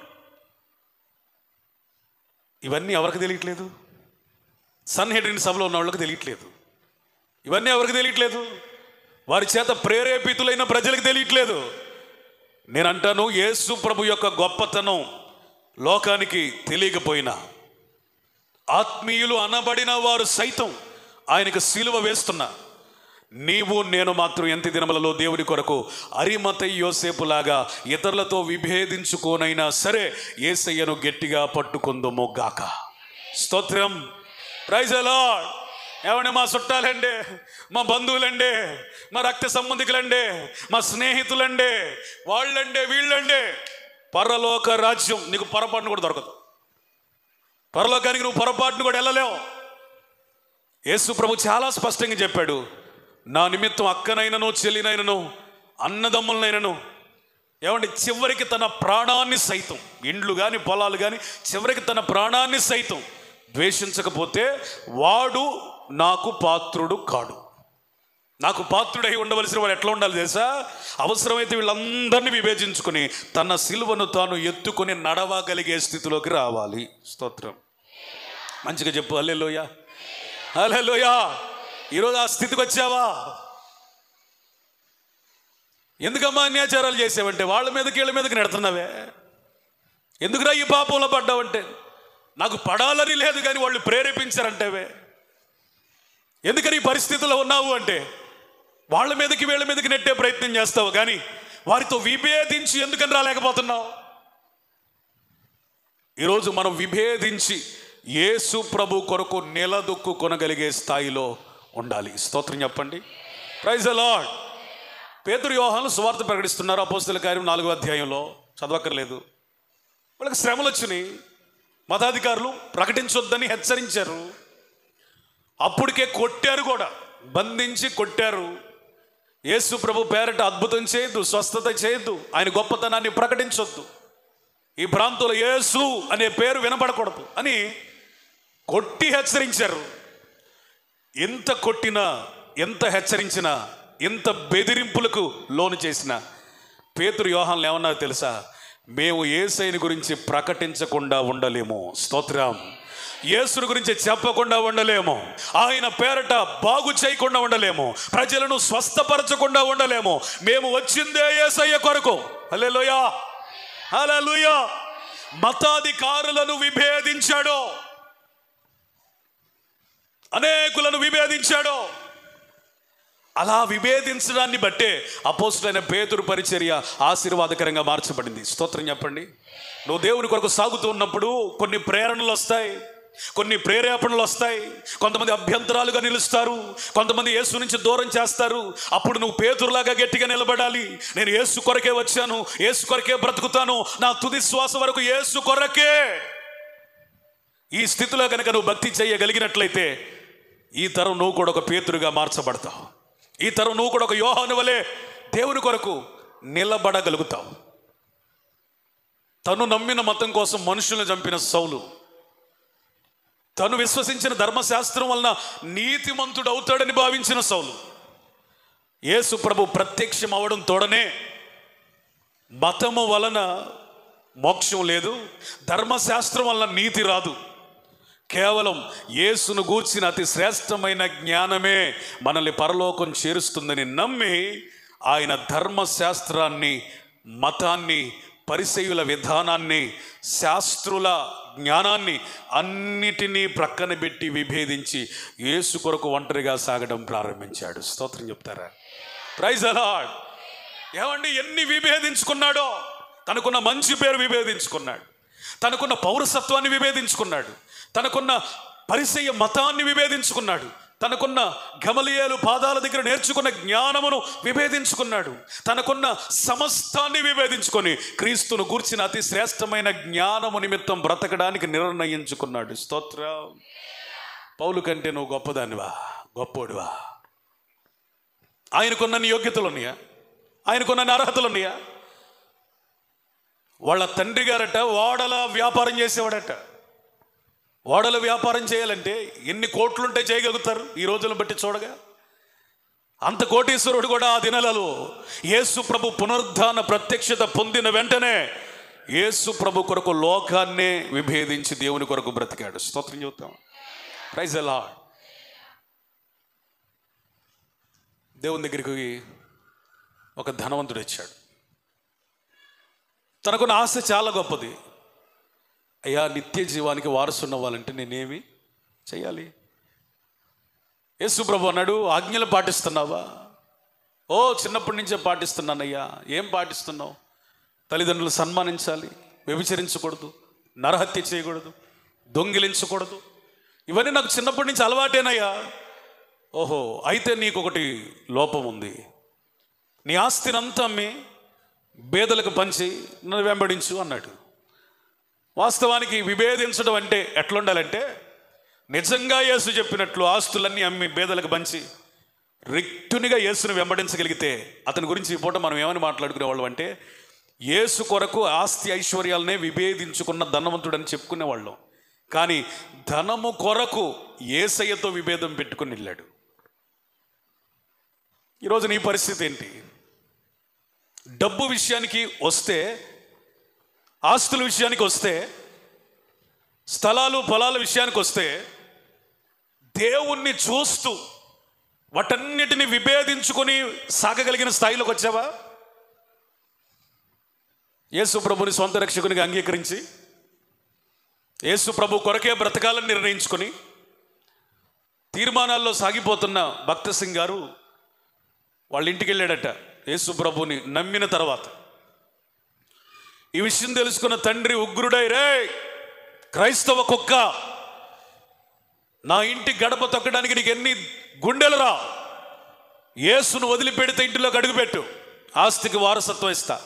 ఇవన్నీ ఎవరికి తెలియట్లేదు సన్హెడ్రిన్ సభలో ఉన్న వాళ్ళకి తెలియట్లేదు ఇవన్నీ ఎవరికి తెలియట్లేదు వారి చేత ప్రేరేపితులైన ప్రజలకు తెలియట్లేదు నేను అంటాను యేసు ప్రభు యొక్క గొప్పతనం లోకానికి తెలియకపోయినా ఆత్మీయులు అనబడిన వారు సైతం ఆయనకు సిలువ వేస్తున్నా నీవు నేను మాత్రం ఎంత దినములలో దేవుని కొరకు అరిమత యోసేపులాగా ఇతరులతో విభేదించుకోనైనా సరే ఏసయ్యను గట్టిగా పట్టుకుందుము గాక స్తోత్రం ప్రైజ్ అలాడ్ ఏమండి మా చుట్టాలండి మా బంధువులండి మా రక్త సంబంధికులండి మా స్నేహితులండి వాళ్ళండి వీళ్ళండి పరలోక రాజ్యం నీకు పొరపాటును కూడా దొరకదు పరలోకానికి నువ్వు పొరపాటును కూడా వెళ్ళలేవు యేసు ప్రభు చాలా స్పష్టంగా చెప్పాడు నా నిమిత్తం అక్కనైనను చెల్లినైనను అన్నదమ్ములనైనను ఏమంటే చివరికి తన ప్రాణాన్ని సైతం ఇండ్లు కానీ పొలాలు కానీ చివరికి తన ప్రాణాన్ని సైతం ద్వేషించకపోతే వాడు నాకు పాత్రుడు కాడు నాకు పాత్రుడై ఉండవలసిన వాడు ఎట్లా ఉండాలి తెలుసా అవసరమైతే వీళ్ళందరినీ విభేజించుకుని తన సిలువను తాను ఎత్తుకొని నడవగలిగే స్థితిలోకి రావాలి స్తోత్రం మంచిగా చెప్పు అల్లెలోయ అల్లెలోయ ఈరోజు ఆ స్థితికి వచ్చావా ఎందుకమ్మా అన్యాచారాలు చేసావంటే వాళ్ళ మీదకి వీళ్ళ మీదకి నెడుతున్నావే ఎందుకురా ఈ పాపంలో పడ్డావంటే నాకు పడాలని లేదు కానీ వాళ్ళు ప్రేరేపించారంటేవే ఎందుకని ఈ పరిస్థితుల్లో ఉన్నావు అంటే వాళ్ళ మీదకి వీళ్ళ మీదకి నెట్టే ప్రయత్నం చేస్తావు కానీ వారితో విభేదించి ఎందుకని రాలేకపోతున్నావు ఈరోజు మనం విభేదించి యేసు ప్రభు కొరకు నిలదొక్కు కొనగలిగే స్థాయిలో ఉండాలి స్తోత్రం చెప్పండి ప్రైజ్ అలాడ్ పేతురు యోహాను సువార్త ప్రకటిస్తున్నారు అపోస్తుల కార్యం నాలుగో అధ్యాయంలో చదవక్కర్లేదు వాళ్ళకి శ్రమలు వచ్చినాయి మతాధికారులు ప్రకటించొద్దని హెచ్చరించారు అప్పటికే కొట్టారు కూడా బంధించి కొట్టారు యేసు ప్రభు పేరట అద్భుతం చేయొద్దు స్వస్థత చేయొద్దు ఆయన గొప్పతనాన్ని ప్రకటించొద్దు ఈ ప్రాంతంలో యేసు అనే పేరు వినపడకూడదు అని కొట్టి హెచ్చరించారు ఎంత కొట్టినా ఎంత హెచ్చరించినా ఎంత బెదిరింపులకు లోను చేసినా పేతురు యోహాన్లు ఏమన్నారు తెలుసా మేము ఏసైని గురించి ప్రకటించకుండా ఉండలేము స్తోత్రం యేసుని గురించి చెప్పకుండా ఉండలేము ఆయన పేరట బాగు చేయకుండా ఉండలేము ప్రజలను స్వస్థపరచకుండా ఉండలేము మేము వచ్చిందే ఏసయ్య కొరకు హల్లెలూయా హల్లెలూయా మతాధికారులను విభేదించాడు అనేకులను విభేదించాడు అలా విభేదించడాన్ని బట్టే అపోస్తులైన పేతురు పరిచర్య ఆశీర్వాదకరంగా మార్చబడింది స్తోత్రం చెప్పండి నువ్వు దేవుని కొరకు సాగుతూ ఉన్నప్పుడు కొన్ని ప్రేరణలు వస్తాయి కొన్ని ప్రేరేపణలు వస్తాయి కొంతమంది అభ్యంతరాలుగా నిలుస్తారు కొంతమంది యేసు నుంచి దూరం చేస్తారు అప్పుడు నువ్వు పేతురులాగా గట్టిగా నిలబడాలి నేను యేసు కొరకే వచ్చాను యేసు కొరకే బ్రతుకుతాను నా తుది శ్వాస వరకు యేసు కొరకే ఈ స్థితిలో కనుక నువ్వు భక్తి చేయగలిగినట్లయితే ఈ తరం నువ్వు కూడా ఒక పేతురుగా మార్చబడతావు ఈ తరం నువ్వు కూడా ఒక యోహాను వలె దేవుని కొరకు నిలబడగలుగుతావు తను నమ్మిన మతం కోసం మనుషులను చంపిన సౌలు తను విశ్వసించిన ధర్మశాస్త్రం వలన నీతిమంతుడు అవుతాడని భావించిన సౌలు యేసు ప్రభు ప్రత్యక్షం అవడం తోడనే మతము వలన మోక్షం లేదు ధర్మశాస్త్రం వలన నీతి రాదు కేవలం యేసును గూర్చిన అతి శ్రేష్టమైన జ్ఞానమే మనల్ని పరలోకం చేరుస్తుందని నమ్మి ఆయన ధర్మశాస్త్రాన్ని మతాన్ని పరిసయుల విధానాన్ని శాస్త్రుల జ్ఞానాన్ని అన్నిటినీ ప్రక్కన పెట్టి విభేదించి యేసు కొరకు ఒంటరిగా సాగడం ప్రారంభించాడు స్తోత్రం చెప్తారా ప్రైజ్ అలాడ్ ఏమండి ఎన్ని విభేదించుకున్నాడో తనకున్న మంచి పేరు విభేదించుకున్నాడు తనకున్న పౌరసత్వాన్ని విభేదించుకున్నాడు తనకున్న పరిసయ మతాన్ని విభేదించుకున్నాడు తనకున్న గమలియేలు పాదాల దగ్గర నేర్చుకున్న జ్ఞానమును విభేదించుకున్నాడు తనకున్న సమస్తాన్ని విభేదించుకొని క్రీస్తును గూర్చిన అతి శ్రేష్టమైన జ్ఞానము నిమిత్తం బ్రతకడానికి నిర్ణయించుకున్నాడు స్తోత్రం పౌలు కంటే నువ్వు గొప్పదానివా గొప్పోడివా ఆయనకున్న యోగ్యతలు ఉన్నాయా ఆయనకున్న అర్హతలు ఉన్నాయా వాళ్ళ తండ్రి గారట ఓడల వ్యాపారం చేసేవాడట ఓడల వ్యాపారం చేయాలంటే ఎన్ని కోట్లుంటే చేయగలుగుతారు ఈ రోజులను బట్టి చూడగా అంత కోటీశ్వరుడు కూడా ఆ దినాలలో యేసు ప్రభు పునరుద్ధాన ప్రత్యక్షత పొందిన వెంటనే యేసు ప్రభు కొరకు లోకాన్నే విభేదించి దేవుని కొరకు బ్రతికాడు స్తోత్రం చెబుతాం ప్రైజ్ ఎలా దేవుని దగ్గరికి ఒక ధనవంతుడు వచ్చాడు తనకున్న ఆశ చాలా గొప్పది అయ్యా నిత్య జీవానికి వారసున్న వాళ్ళంటే నేనేమి చేయాలి యేసు ప్రభు అన్నాడు ఆజ్ఞలు పాటిస్తున్నావా ఓ చిన్నప్పటి నుంచే పాటిస్తున్నానయ్యా ఏం పాటిస్తున్నావు తల్లిదండ్రులు సన్మానించాలి వ్యభిచరించకూడదు నరహత్య చేయకూడదు దొంగిలించకూడదు ఇవన్నీ నాకు చిన్నప్పటి నుంచి అలవాటేనయ్యా ఓహో అయితే నీకు ఒకటి లోపం ఉంది నీ ఆస్తినంతా అమ్మి బేదలకు పంచి నన్ను వెంబడించు అన్నాడు వాస్తవానికి విభేదించడం అంటే ఎట్లుండాలంటే నిజంగా యేసు చెప్పినట్లు ఆస్తులన్నీ అమ్మి బేదలకు పంచి రిక్తునిగా యేసును వెంబడించగలిగితే అతని గురించి ఈ పూట మనం ఏమని మాట్లాడుకునేవాళ్ళం అంటే యేసు కొరకు ఆస్తి ఐశ్వర్యాలనే విభేదించుకున్న ధనవంతుడని చెప్పుకునేవాళ్ళం కానీ ధనము కొరకు ఏసయ్యతో విభేదం పెట్టుకుని వెళ్ళాడు ఈరోజు నీ పరిస్థితి ఏంటి డబ్బు విషయానికి వస్తే ఆస్తుల విషయానికి వస్తే స్థలాలు పొలాల విషయానికి వస్తే దేవుణ్ణి చూస్తూ వాటన్నిటిని విభేదించుకొని సాగగలిగిన స్థాయిలోకి వచ్చావా యేసు ప్రభుని సొంత రక్షకునిగా అంగీకరించి యేసు ప్రభు కొరకే బ్రతకాలని నిర్ణయించుకొని తీర్మానాల్లో సాగిపోతున్న భక్త సింగ్ గారు వాళ్ళ ఇంటికి వెళ్ళాడట యేసు ప్రభుని నమ్మిన తర్వాత ఈ విషయం తెలుసుకున్న తండ్రి ఉగ్రుడై రే క్రైస్తవ కుక్క నా ఇంటి గడప తొక్కడానికి నీకు ఎన్ని గుండెలు రా యేసును వదిలిపెడితే ఇంటిలోకి అడుగుపెట్టు ఆస్తికి వారసత్వం ఇస్తా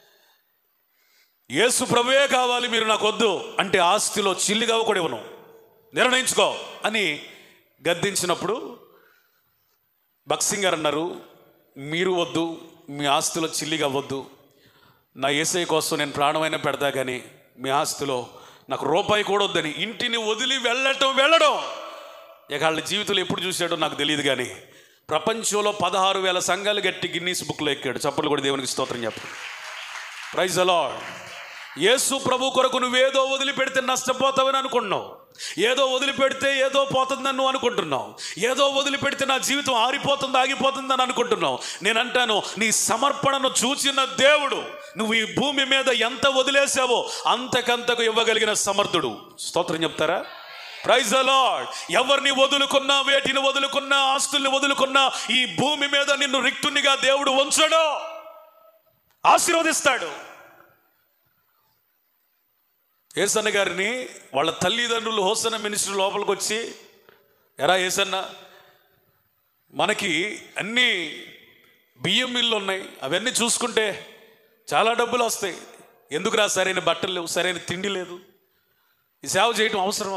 యేసు ప్రభువే కావాలి మీరు నాకు వద్దు అంటే ఆస్తిలో చిల్లిగా కూడా ఇవ్వను నిర్ణయించుకో అని గద్దించినప్పుడు బక్సింగ్ గారు అన్నారు మీరు వద్దు మీ ఆస్తిలో చిల్లిగా వద్దు నా ఏసై కోసం నేను ప్రాణమైన పెడతా కానీ మీ ఆస్తిలో నాకు రూపాయి కూడా వద్దని ఇంటిని వదిలి వెళ్ళటం వెళ్ళడం ఇక వాళ్ళ జీవితంలో ఎప్పుడు చూశాడో నాకు తెలియదు కానీ ప్రపంచంలో పదహారు వేల సంఘాలు గట్టి గిన్నీస్ బుక్లో ఎక్కాడు చప్పట్లు కూడా దేవునికి స్తోత్రం చెప్పు ప్రైజ్ అలాడ్ యేసు ప్రభు కొరకు నువ్వేదో వదిలిపెడితే నష్టపోతావని అనుకుంటున్నావు ఏదో వదిలిపెడితే ఏదో పోతుందని నువ్వు అనుకుంటున్నావు ఏదో వదిలిపెడితే నా జీవితం ఆరిపోతుంది ఆగిపోతుందని అనుకుంటున్నావు నేను అంటాను నీ సమర్పణను చూచిన దేవుడు నువ్వు ఈ భూమి మీద ఎంత వదిలేసావో అంతకంతకు ఇవ్వగలిగిన సమర్థుడు స్తోత్రం చెప్తారా ప్రైజ్ అలాడ్ ఎవరిని వదులుకున్నా వేటిని వదులుకున్నా ఆస్తుల్ని వదులుకున్నా ఈ భూమి మీద నిన్ను రిక్తునిగా దేవుడు ఉంచడు ఆశీర్వదిస్తాడు ఏసన్న గారిని వాళ్ళ తల్లిదండ్రులు హోసన్న మినిస్టర్ లోపలికి వచ్చి ఎరా ఏసన్న మనకి అన్ని బియ్యం మిల్లు ఉన్నాయి అవన్నీ చూసుకుంటే చాలా డబ్బులు వస్తాయి ఎందుకురా సరైన బట్టలు లేవు సరైన తిండి లేదు ఈ సేవ చేయటం అవసరమా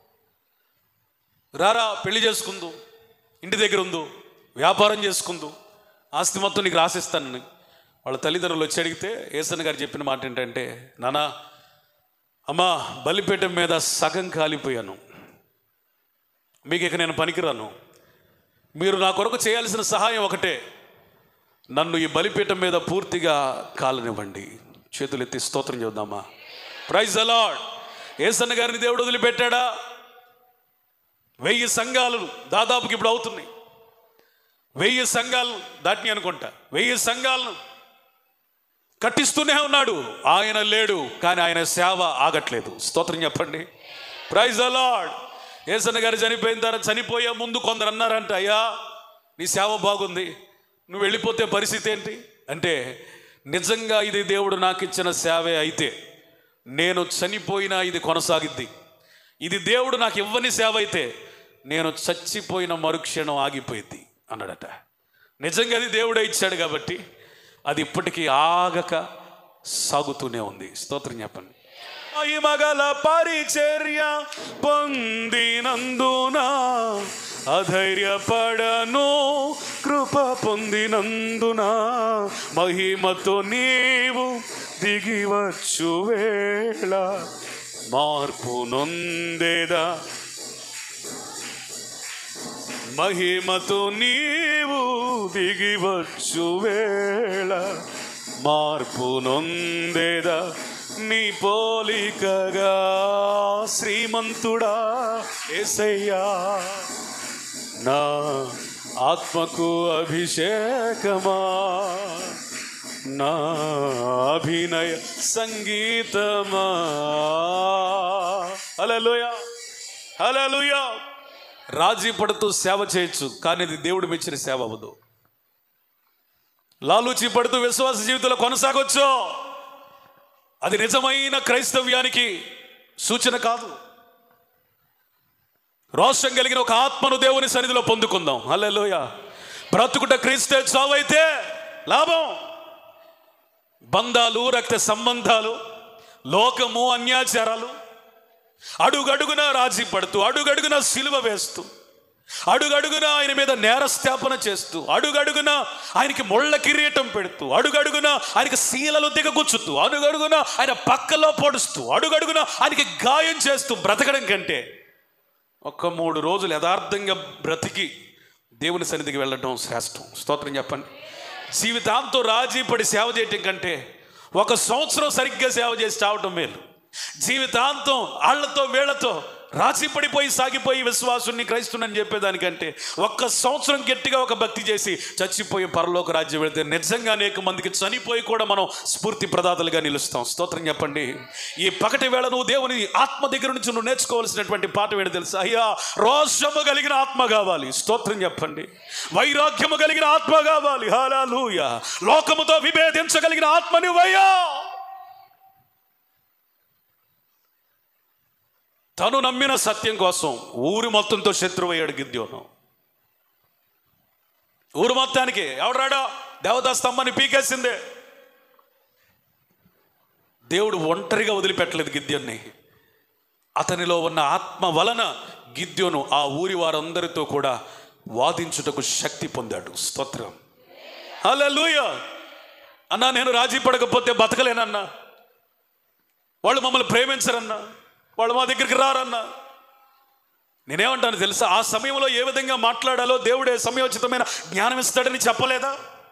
రారా పెళ్లి చేసుకుందు ఇంటి దగ్గర ఉందు వ్యాపారం చేసుకుందు ఆస్తి మొత్తం నీకు రాసిస్తానని వాళ్ళ తల్లిదండ్రులు వచ్చి అడిగితే ఏసన్న గారు చెప్పిన మాట ఏంటంటే నానా అమ్మా బలిపీఠం మీద సగం కాలిపోయాను మీకు ఇక నేను పనికిరాను మీరు నా కొరకు చేయాల్సిన సహాయం ఒకటే నన్ను ఈ బలిపీఠం మీద పూర్తిగా కాలనివ్వండి చేతులు ఎత్తి స్తోత్రం చూద్దామా ప్రైజ్ అలాడ్ ఏసన్న గారిని దేవుడు వదిలిపెట్టాడా వెయ్యి సంఘాలు దాదాపుకి ఇప్పుడు అవుతున్నాయి వెయ్యి సంఘాలు దాటిని అనుకుంటా వెయ్యి సంఘాలను కట్టిస్తూనే ఉన్నాడు ఆయన లేడు కానీ ఆయన సేవ ఆగట్లేదు స్తోత్రం చెప్పండి ప్రైజ్ అలాడ్ ఏసన్న గారు చనిపోయిన తర్వాత చనిపోయే ముందు కొందరు అన్నారంట అయ్యా నీ సేవ బాగుంది నువ్వు వెళ్ళిపోతే పరిస్థితి ఏంటి అంటే నిజంగా ఇది దేవుడు నాకు ఇచ్చిన సేవే అయితే నేను చనిపోయినా ఇది కొనసాగిద్ది ఇది దేవుడు నాకు ఇవ్వని సేవ అయితే నేను చచ్చిపోయిన మరుక్షణం ఆగిపోయింది అన్నాడట నిజంగా అది దేవుడే ఇచ్చాడు కాబట్టి అది ఇప్పటికీ ఆగక సాగుతూనే ఉంది స్తోత్రం చెప్పండి మహిమగల పరిచర్య పొందినందున అధైర్యపడను కృప పొందినందున మహిమతో నీవు దిగివచ్చు వేళ మార్పు నొందేదా మహిమతో నీవు దిగివచ్చు వేళ మార్పు నొందేదా నీ పోలికగా శ్రీమంతుడా ఎసయ్యా నా ఆత్మకు అభిషేకమా నా అభినయ సంగీతమా హలలుయ హలలుయ రాజీ పడుతూ సేవ చేయొచ్చు కానీ ఇది దేవుడు మెచ్చిన సేవ అవ్వదు లాలూచి పడుతూ విశ్వాస జీవితంలో కొనసాగొచ్చు అది నిజమైన క్రైస్తవ్యానికి సూచన కాదు రోషం కలిగిన ఒక ఆత్మను దేవుని సన్నిధిలో పొందుకుందాం హల్లెలూయ బ్రతుకుట క్రీస్తే చావైతే లాభం బంధాలు రక్త సంబంధాలు లోకము అన్యాచారాలు అడుగడుగున రాజీ పడుతూ అడుగడుగున సిలువ వేస్తూ అడుగడుగున ఆయన మీద నేరస్థాపన చేస్తూ అడుగడుగున ఆయనకి ముళ్ళ కిరీటం పెడుతూ అడుగడుగున ఆయనకి శీలలు దిగగుచ్చుతూ అడుగడుగున ఆయన పక్కలో పొడుస్తూ అడుగడుగున ఆయనకి గాయం చేస్తూ బ్రతకడం కంటే ఒక్క మూడు రోజులు యథార్థంగా బ్రతికి దేవుని సన్నిధికి వెళ్ళడం శ్రేష్టం స్తోత్రం చెప్పండి జీవితాంతో రాజీ పడి సేవ చేయటం కంటే ఒక సంవత్సరం సరిగ్గా సేవ చేసి చావటం మేలు జీవితాంతం ఆళ్లతో వీళ్లతో రాజీ పడిపోయి సాగిపోయి విశ్వాసుని క్రైస్తునని చెప్పేదానికంటే ఒక్క సంవత్సరం గట్టిగా ఒక భక్తి చేసి చచ్చిపోయి పరలోక రాజ్యం వెళితే నిజంగా అనేక మందికి చనిపోయి కూడా మనం స్ఫూర్తి ప్రదాతలుగా నిలుస్తాం స్తోత్రం చెప్పండి ఈ పకటి వేళ నువ్వు దేవుని ఆత్మ దగ్గర నుంచి నువ్వు నేర్చుకోవాల్సినటువంటి పాట వేడు తెలుసా అయ్యా రోషము కలిగిన ఆత్మ కావాలి స్తోత్రం చెప్పండి వైరాగ్యము కలిగిన ఆత్మ కావాలి హాలూయ లోకముతో విభేదించగలిగిన ఆత్మ నువ్వయ్యా తను నమ్మిన సత్యం కోసం ఊరి మొత్తంతో శత్రువయ్యాడు గిద్యోను ఊరు మొత్తానికి ఎవడరాడో దేవతా స్తంభాన్ని పీకేసిందే దేవుడు ఒంటరిగా వదిలిపెట్టలేదు గిద్యోన్ని అతనిలో ఉన్న ఆత్మ వలన గిద్యోను ఆ ఊరి వారందరితో కూడా వాదించుటకు శక్తి పొందాడు స్తోత్రం హల్లెలూయా అన్నా నేను రాజీ పడకపోతే బతకలేనన్నా వాళ్ళు మమ్మల్ని ప్రేమించరన్నా వాళ్ళు మా దగ్గరికి రారన్నా నేనేమంటాను తెలుసా ఆ సమయంలో ఏ విధంగా మాట్లాడాలో దేవుడే సమయోచితమైన జ్ఞానం ఇస్తాడని చెప్పలేదా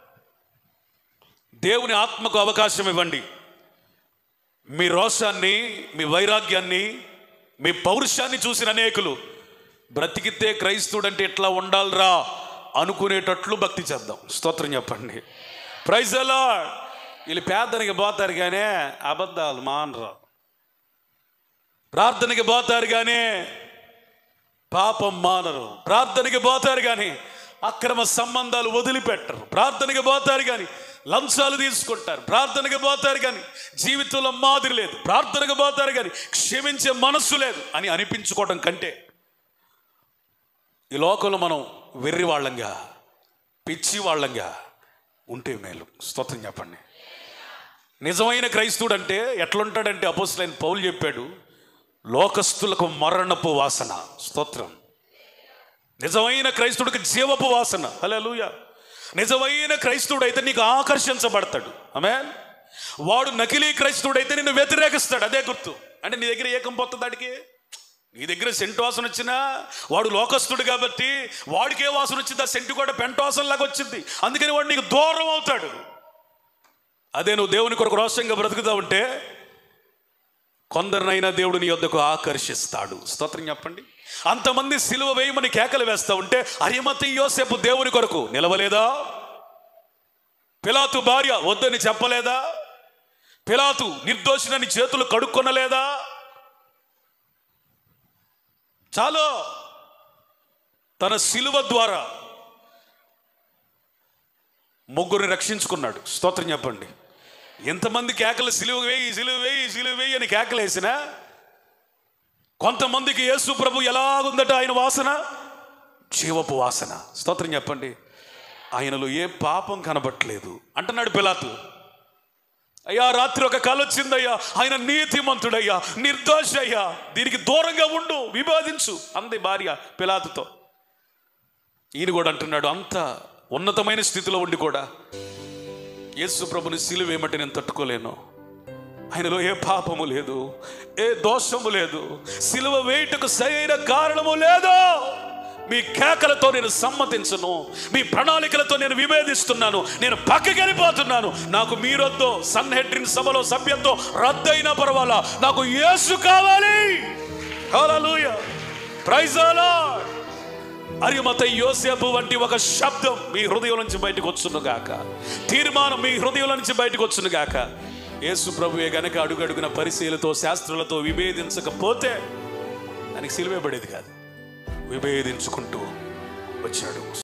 దేవుని ఆత్మకు అవకాశం ఇవ్వండి మీ రోషాన్ని మీ వైరాగ్యాన్ని మీ పౌరుషాన్ని చూసిన అనేకులు బ్రతికితే క్రైస్తుడంటే ఎట్లా ఉండాలిరా అనుకునేటట్లు భక్తి చేద్దాం స్తోత్రం చెప్పండి ప్రైజ్ అలా వీళ్ళు పేదనికి పోతారు కానీ అబద్ధాలు మానరా ప్రార్థనకి పోతారు కానీ పాపం మానరు ప్రార్థనకి పోతారు కానీ అక్రమ సంబంధాలు వదిలిపెట్టరు ప్రార్థనకి పోతారు కానీ లంచాలు తీసుకుంటారు ప్రార్థనకి పోతారు కానీ జీవితంలో మాదిరి లేదు ప్రార్థనకి పోతారు కానీ క్షమించే మనస్సు లేదు అని అనిపించుకోవడం కంటే ఈ లోకంలో మనం వెర్రి వాళ్ళంగా పిచ్చి వాళ్ళంగా ఉంటే మేలు స్తోత్రం చెప్పండి నిజమైన క్రైస్తుడు అంటే ఎట్లుంటాడంటే అపోసులైన పౌలు చెప్పాడు లోకస్తులకు మరణపు వాసన స్తోత్రం నిజమైన క్రైస్తుడికి జీవపు వాసన హల్లెలూయా నిజమైన క్రైస్తుడు అయితే నీకు ఆకర్షించబడతాడు ఆమె వాడు నకిలీ క్రైస్తుడు అయితే నిన్ను వ్యతిరేకిస్తాడు అదే గుర్తు అంటే నీ దగ్గర ఏకం పోతుంది దాడికి నీ దగ్గర సెంటు వాసన వచ్చినా వాడు లోకస్తుడు కాబట్టి వాడికే వాసన వచ్చింది ఆ సెంటు కూడా పెంట వాసన లాగా వచ్చింది అందుకని వాడు నీకు దూరం అవుతాడు అదే నువ్వు దేవుని కొరకు రోషంగా బ్రతుకుతా ఉంటే కొందరినైనా దేవుడు నీ యొద్దకు ఆకర్షిస్తాడు స్తోత్రం చెప్పండి అంతమంది సిలువ వేయమని కేకలు వేస్తా ఉంటే అరిమతి యోసేపు దేవుని కొరకు నిలవలేదా పిలాతు భార్య వద్దని చెప్పలేదా పిలాతు నిర్దోషినని చేతులు కడుక్కొనలేదా చాలు తన సిలువ ద్వారా ముగ్గురిని రక్షించుకున్నాడు స్తోత్రం చెప్పండి ఎంతమంది కేకలు సిలువ వేయి సిలువ వేయి సిలువ వేయి అని కేకలు వేసినా కొంతమందికి యేసు ప్రభు ఎలాగుందట ఆయన వాసన జీవపు వాసన స్తోత్రం చెప్పండి ఆయనలో ఏ పాపం కనబట్టలేదు అంటున్నాడు పిలాతు అయ్యా రాత్రి ఒక కళ వచ్చిందయ్యా ఆయన నీతిమంతుడయ్యా నిర్దోష అయ్యా దీనికి దూరంగా ఉండు వివాదించు అంది భార్య పిలాతుతో ఈయన కూడా అంటున్నాడు అంత ఉన్నతమైన స్థితిలో ఉండి కూడా యేసు ప్రభుని సిలువేయమంటే నేను తట్టుకోలేను ఆయనలో ఏ పాపము లేదు ఏ దోషము లేదు సిలువ వేయుటకు సరైన కారణము లేదు మీ కేకలతో నేను సమ్మతించను మీ ప్రణాళికలతో నేను విభేదిస్తున్నాను నేను పక్కకి వెళ్ళిపోతున్నాను నాకు మీరొద్దు సన్హెడ్రిన్ సభలో సభ్యత్వం రద్దయినా పర్వాలా నాకు యేసు కావాలి హల్లెలూయా ప్రైజ్ లార్డ్ అరిమత యోసేపు వంటి ఒక శబ్దం మీ హృదయం నుంచి బయటకు వచ్చును గాక తీర్మానం మీ హృదయం నుంచి బయటకు వచ్చును గాక యేసు ప్రభువే గనక అడుగడుగున పరిశీలతో శాస్త్రులతో విభేదించకపోతే దానికి సిలువే పడేది కాదు విభేదించుకుంటూ వచ్చాడు